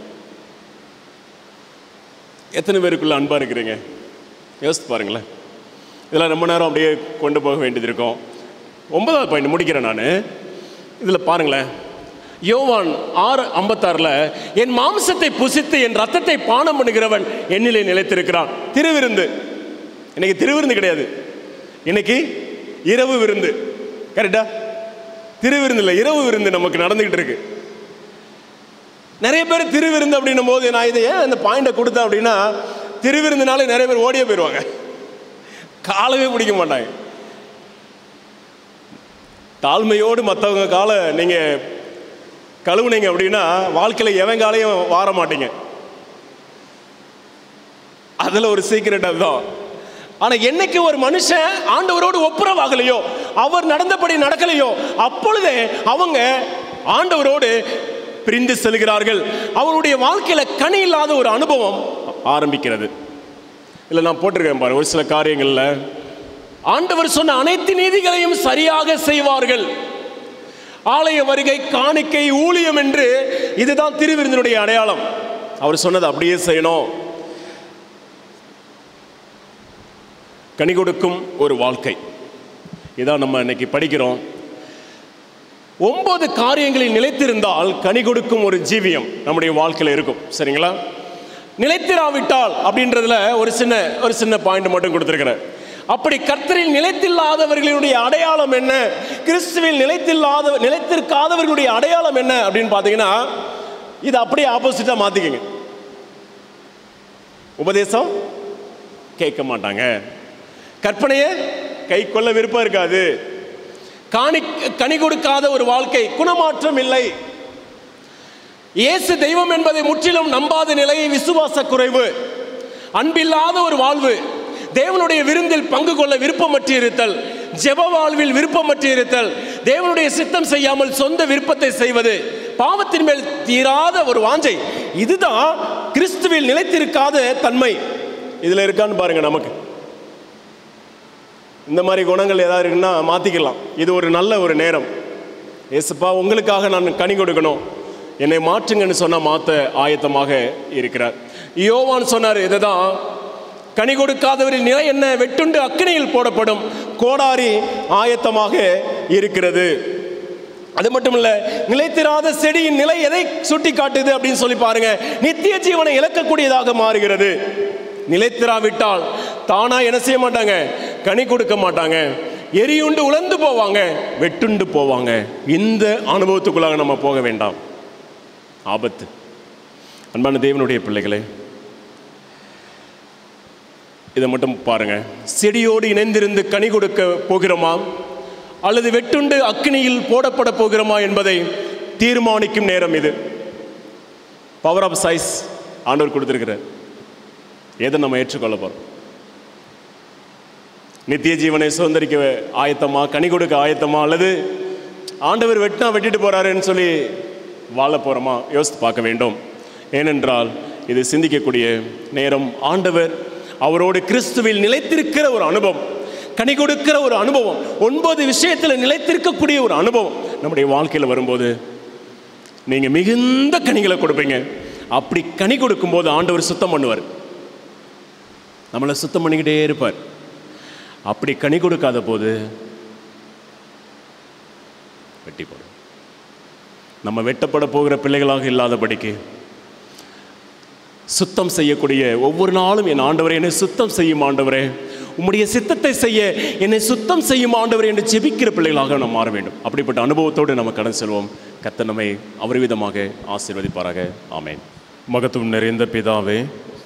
எத்தனை பேருக்குள்ள அன்பா இருக்கிறீங்க யோசித்து பாருங்களேன் இதெல்லாம் ரொம்ப நேரம் அப்படியே கொண்டு போக வேண்டியது இருக்கும் ஒன்பதாவது பாயிண்ட் முடிக்கிறேன் நான் இதில் பாருங்களேன் யோவான் ஆறு ஐம்பத்தாறில் என் மாம்சத்தை புசித்து என் ரத்தத்தை பானம் பண்ணுகிறவன் என்னிலே நிலைத்திருக்கிறான் திருவிருந்து இன்னைக்கு திருவிருந்து கிடையாது இன்னைக்கு இரவு விருந்து கரெக்டா திருவிருந்து இல்லை இரவு விருந்து நமக்கு நடந்துகிட்டு இருக்கு நிறைய பேர் திருவிருந்து அப்படின்னும் போது நான் இதை ஏன் இந்த பாயிண்டை கொடுத்தேன் அப்படின்னா திருவிருந்துனாலே நிறைய பேர் ஓடியே போயிடுவாங்க காலவே பிடிக்க மாட்டாங்க தாழ்மையோடு மற்றவங்க காலை நீங்கள் கழுவுனீங்க அப்படின்னா வாழ்க்கையில் எவன் காலையும் வார மாட்டீங்க அதில் ஒரு சீக்கிரட் அதுதான் ஆனால் என்னைக்கு ஒரு மனுஷன் ஆண்டவரோடு ஒப்புரவாகலையோ அவர் நடந்தபடி நடக்கலையோ அப்பொழுதே அவங்க ஆண்டவரோடு பிரிந்து செல்கிறார்கள் அவருடைய வாழ்க்கையில் கனி இல்லாத ஒரு அனுபவம் ஆரம்பிக்கிறது இல்லை நான் போட்டிருக்கேன் பாரு ஒரு சில காரியங்களில் ஆண்டவர் சொன்ன அனைத்து நீதிகளையும் சரியாக செய்வார்கள் ஆலய வருகை காணிக்கை ஊழியம் என்று இதுதான் திருவிருந்தினுடைய அடையாளம் அவர் சொன்னது அப்படியே செய்யணும் கனி கொடுக்கும் ஒரு வாழ்க்கை இதான் நம்ம இன்னைக்கு படிக்கிறோம் ஒன்பது காரியங்களில் நிலைத்திருந்தால் கனி கொடுக்கும் ஒரு ஜீவியம் நம்முடைய வாழ்க்கையில் இருக்கும் சரிங்களா நிலைத்திராவிட்டால் அப்படின்றதுல ஒரு சின்ன ஒரு சின்ன பாயிண்ட் மட்டும் கொடுத்துருக்கிறேன் அப்படி கர்த்தரில் நிலைத்தில்லாதவர்களுடைய அடையாளம் என்ன கிறிஸ்துவில் நிலைத்தில்லாத நிலைத்திருக்காதவர்களுடைய அடையாளம் என்ன அப்படின்னு பார்த்தீங்கன்னா இது அப்படியே ஆப்போசிட்டாக மாற்றிக்கங்க உபதேசம் கேட்க மாட்டாங்க கற்பனையை கை கொள்ள விருப்பம் இருக்காது காணி கனி கொடுக்காத ஒரு வாழ்க்கை குணமாற்றம் இல்லை இயேசு தெய்வம் என்பதை முற்றிலும் நம்பாத நிலை விசுவாச குறைவு அன்பில்லாத ஒரு வாழ்வு தேவனுடைய விருந்தில் பங்கு கொள்ள விருப்பமற்று இருத்தல் ஜெப வாழ்வில் விருப்பமற்று இருத்தல் தேவனுடைய சித்தம் செய்யாமல் சொந்த விருப்பத்தை செய்வது பாவத்தின் மேல் தீராத ஒரு வாஞ்சை இதுதான் கிறிஸ்துவில் நிலைத்திருக்காத தன்மை இதுல இருக்கான்னு பாருங்க நமக்கு இந்த மாதிரி குணங்கள் ஏதாவது இருக்குன்னா மாற்றிக்கலாம் இது ஒரு நல்ல ஒரு நேரம் ஏசுப்பா உங்களுக்காக நான் கனி கொடுக்கணும் என்னை மாற்றுங்கன்னு சொன்னால் மாற்ற ஆயத்தமாக இருக்கிறார் யோவான் சொன்னார் இதை தான் கனி கொடுக்காதவரின் நிலை என்ன வெட்டுண்டு அக்கினியில் போடப்படும் கோடாரி ஆயத்தமாக இருக்கிறது அது மட்டும் இல்ல நிலைத்திராத செடியின் நிலை எதை சுட்டி காட்டுது அப்படின்னு சொல்லி பாருங்க நித்திய ஜீவனை இழக்கக்கூடியதாக மாறுகிறது நிலைத்திராவிட்டால் தானா என்ன செய்ய மாட்டாங்க கனி கொடுக்க மாட்டாங்க எரியுண்டு உலர்ந்து போவாங்க வெட்டுண்டு போவாங்க இந்த அனுபவத்துக்குள்ளாக நம்ம போக வேண்டாம் ஆபத்து அன்பான தேவனுடைய பிள்ளைகளே இதை மட்டும் பாருங்க செடியோடு இணைந்திருந்து கனி கொடுக்க போகிறோமா அல்லது வெட்டுண்டு அக்னியில் போடப்பட போகிறோமா என்பதை தீர்மானிக்கும் நேரம் இது பவர் ஆஃப் சைஸ் ஆண்டவர் கொடுத்திருக்கிறார் எதை நம்ம ஏற்றுக்கொள்ள போறோம் நித்திய ஜீவனை சுதந்திரிக்க ஆயத்தமா கனி கொடுக்க ஆயத்தமா அல்லது ஆண்டவர் வெட்டினா வெட்டிட்டு போறாருன்னு சொல்லி வாழ போறோமா யோசித்து பார்க்க வேண்டும் ஏனென்றால் இது சிந்திக்கக்கூடிய நேரம் ஆண்டவர் அவரோடு கிறிஸ்துவில் நிலைத்திருக்கிற ஒரு அனுபவம் கனி கொடுக்கிற ஒரு அனுபவம் ஒன்பது விஷயத்தில் நிலைத்திருக்கக்கூடிய ஒரு அனுபவம் நம்முடைய வாழ்க்கையில் வரும்போது நீங்க மிகுந்த கனிகளை கொடுப்பீங்க அப்படி கனி கொடுக்கும்போது ஆண்டவர் சுத்தம் பண்ணுவார் நம்மளை சுத்தம் பண்ணிக்கிட்டே இருப்பார் அப்படி கனி கொடுக்காத போது வெட்டி போடும் நம்ம வெட்டப்பட போகிற பிள்ளைகளாக இல்லாதபடிக்கு சுத்தம் செய்யக்கூடிய ஒவ்வொரு நாளும் என் ஆண்டவரே என்னை சுத்தம் செய்யும் ஆண்டவரே உம்முடைய சித்தத்தை செய்ய என்னை சுத்தம் செய்யும் ஆண்டவரே என்று ஜெபிக்கிற பிள்ளைகளாக நாம் மாற வேண்டும் அப்படிப்பட்ட அனுபவத்தோடு நம்ம கடன் செல்வோம் கர்த்தர் நம்மை அபரிவிதமாக ஆசீர்வதிப்பாராக ஆமென் மகத்துவம் நிறைந்த பிதாவே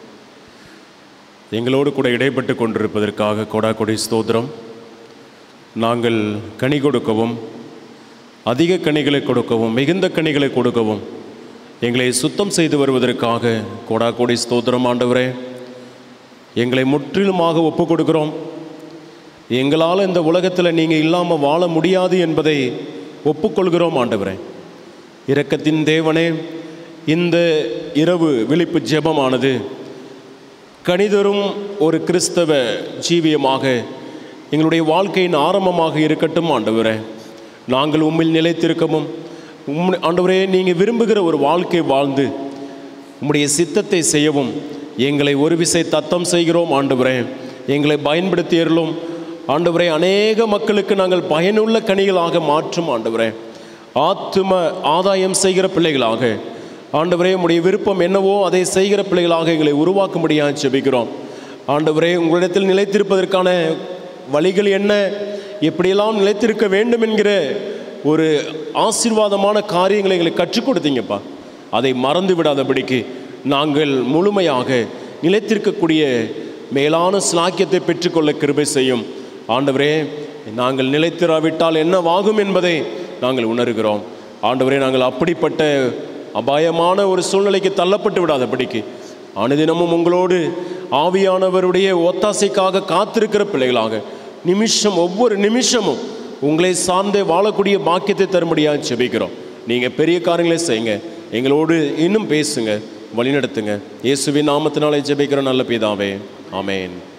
எங்களோடு கூட இடைப்பட்டு கொண்டிருப்பதற்காக கொடா கொடி ஸ்தோத்திரம் நாங்கள் கனி கொடுக்கவும் அதிக கனிகளை கொடுக்கவும் மிகுந்த கனிகளை கொடுக்கவும் எங்களை சுத்தம் செய்து வருவதற்காக கொடா கொடி ஸ்தோத்திரம் ஆண்டவரே எங்களை முற்றிலுமாக ஒப்பு கொடுக்கிறோம் எங்களால் இந்த உலகத்தில் நீங்கள் இல்லாமல் வாழ முடியாது என்பதை ஒப்புக்கொள்கிறோம் ஆண்டவரே இரக்கத்தின் தேவனே இந்த இரவு விழிப்பு ஜெபமானது கணிதரும் ஒரு கிறிஸ்தவ ஜீவியமாக எங்களுடைய வாழ்க்கையின் ஆரம்பமாக இருக்கட்டும் ஆண்டவரே நாங்கள் உம்மில் நிலைத்திருக்கவும் உம் ஆண்டவரே நீங்கள் விரும்புகிற ஒரு வாழ்க்கை வாழ்ந்து உம்முடைய சித்தத்தை செய்யவும் எங்களை ஒரு விசை தத்தம் செய்கிறோம் ஆண்டவரே எங்களை பயன்படுத்தி அருளும் ஆண்டவரே அநேக மக்களுக்கு நாங்கள் பயனுள்ள கனிகளாக மாற்றும் ஆண்டவரே ஆத்தும ஆதாயம் செய்கிற பிள்ளைகளாக ஆண்டவரே உம்முடைய விருப்பம் என்னவோ அதை செய்கிற பிள்ளைகளாக எங்களை உருவாக்கும்படியாக ஜெபிக்கிறோம் ஆண்டவரே உங்களிடத்தில் நிலைத்திருப்பதற்கான வழிகள் என்ன எப்படியெல்லாம் நிலைத்திருக்க வேண்டும் என்கிற ஒரு ஆசீர்வாதமான காரியங்களை எங்களுக்கு கற்றுக் கொடுத்தீங்கப்பா அதை மறந்து விடாதபடிக்கு நாங்கள் முழுமையாக நிலைத்திருக்கக்கூடிய மேலான ஸ்லாக்கியத்தை பெற்றுக்கொள்ள கிருபை செய்யும் ஆண்டவரே நாங்கள் நிலைத்திராவிட்டால் என்னவாகும் என்பதை நாங்கள் உணர்கிறோம் ஆண்டவரே நாங்கள் அப்படிப்பட்ட அபாயமான ஒரு சூழ்நிலைக்கு தள்ளப்பட்டு விடாதபடிக்கு அனுதினமும் உங்களோடு ஆவியானவருடைய ஒத்தாசைக்காக காத்திருக்கிற பிள்ளைகளாக நிமிஷம் ஒவ்வொரு நிமிஷமும் உங்களை சார்ந்தே வாழக்கூடிய பாக்கியத்தை தரும்படியாக ஜெபிக்கிறோம் நீங்கள் பெரிய காரியங்களை செய்யுங்க எங்களோடு இன்னும் பேசுங்க வழிநடத்துங்க இயேசுவின் நாமத்தினாலே ஜெபிக்கிற நல்ல பிதாவே ஆமென்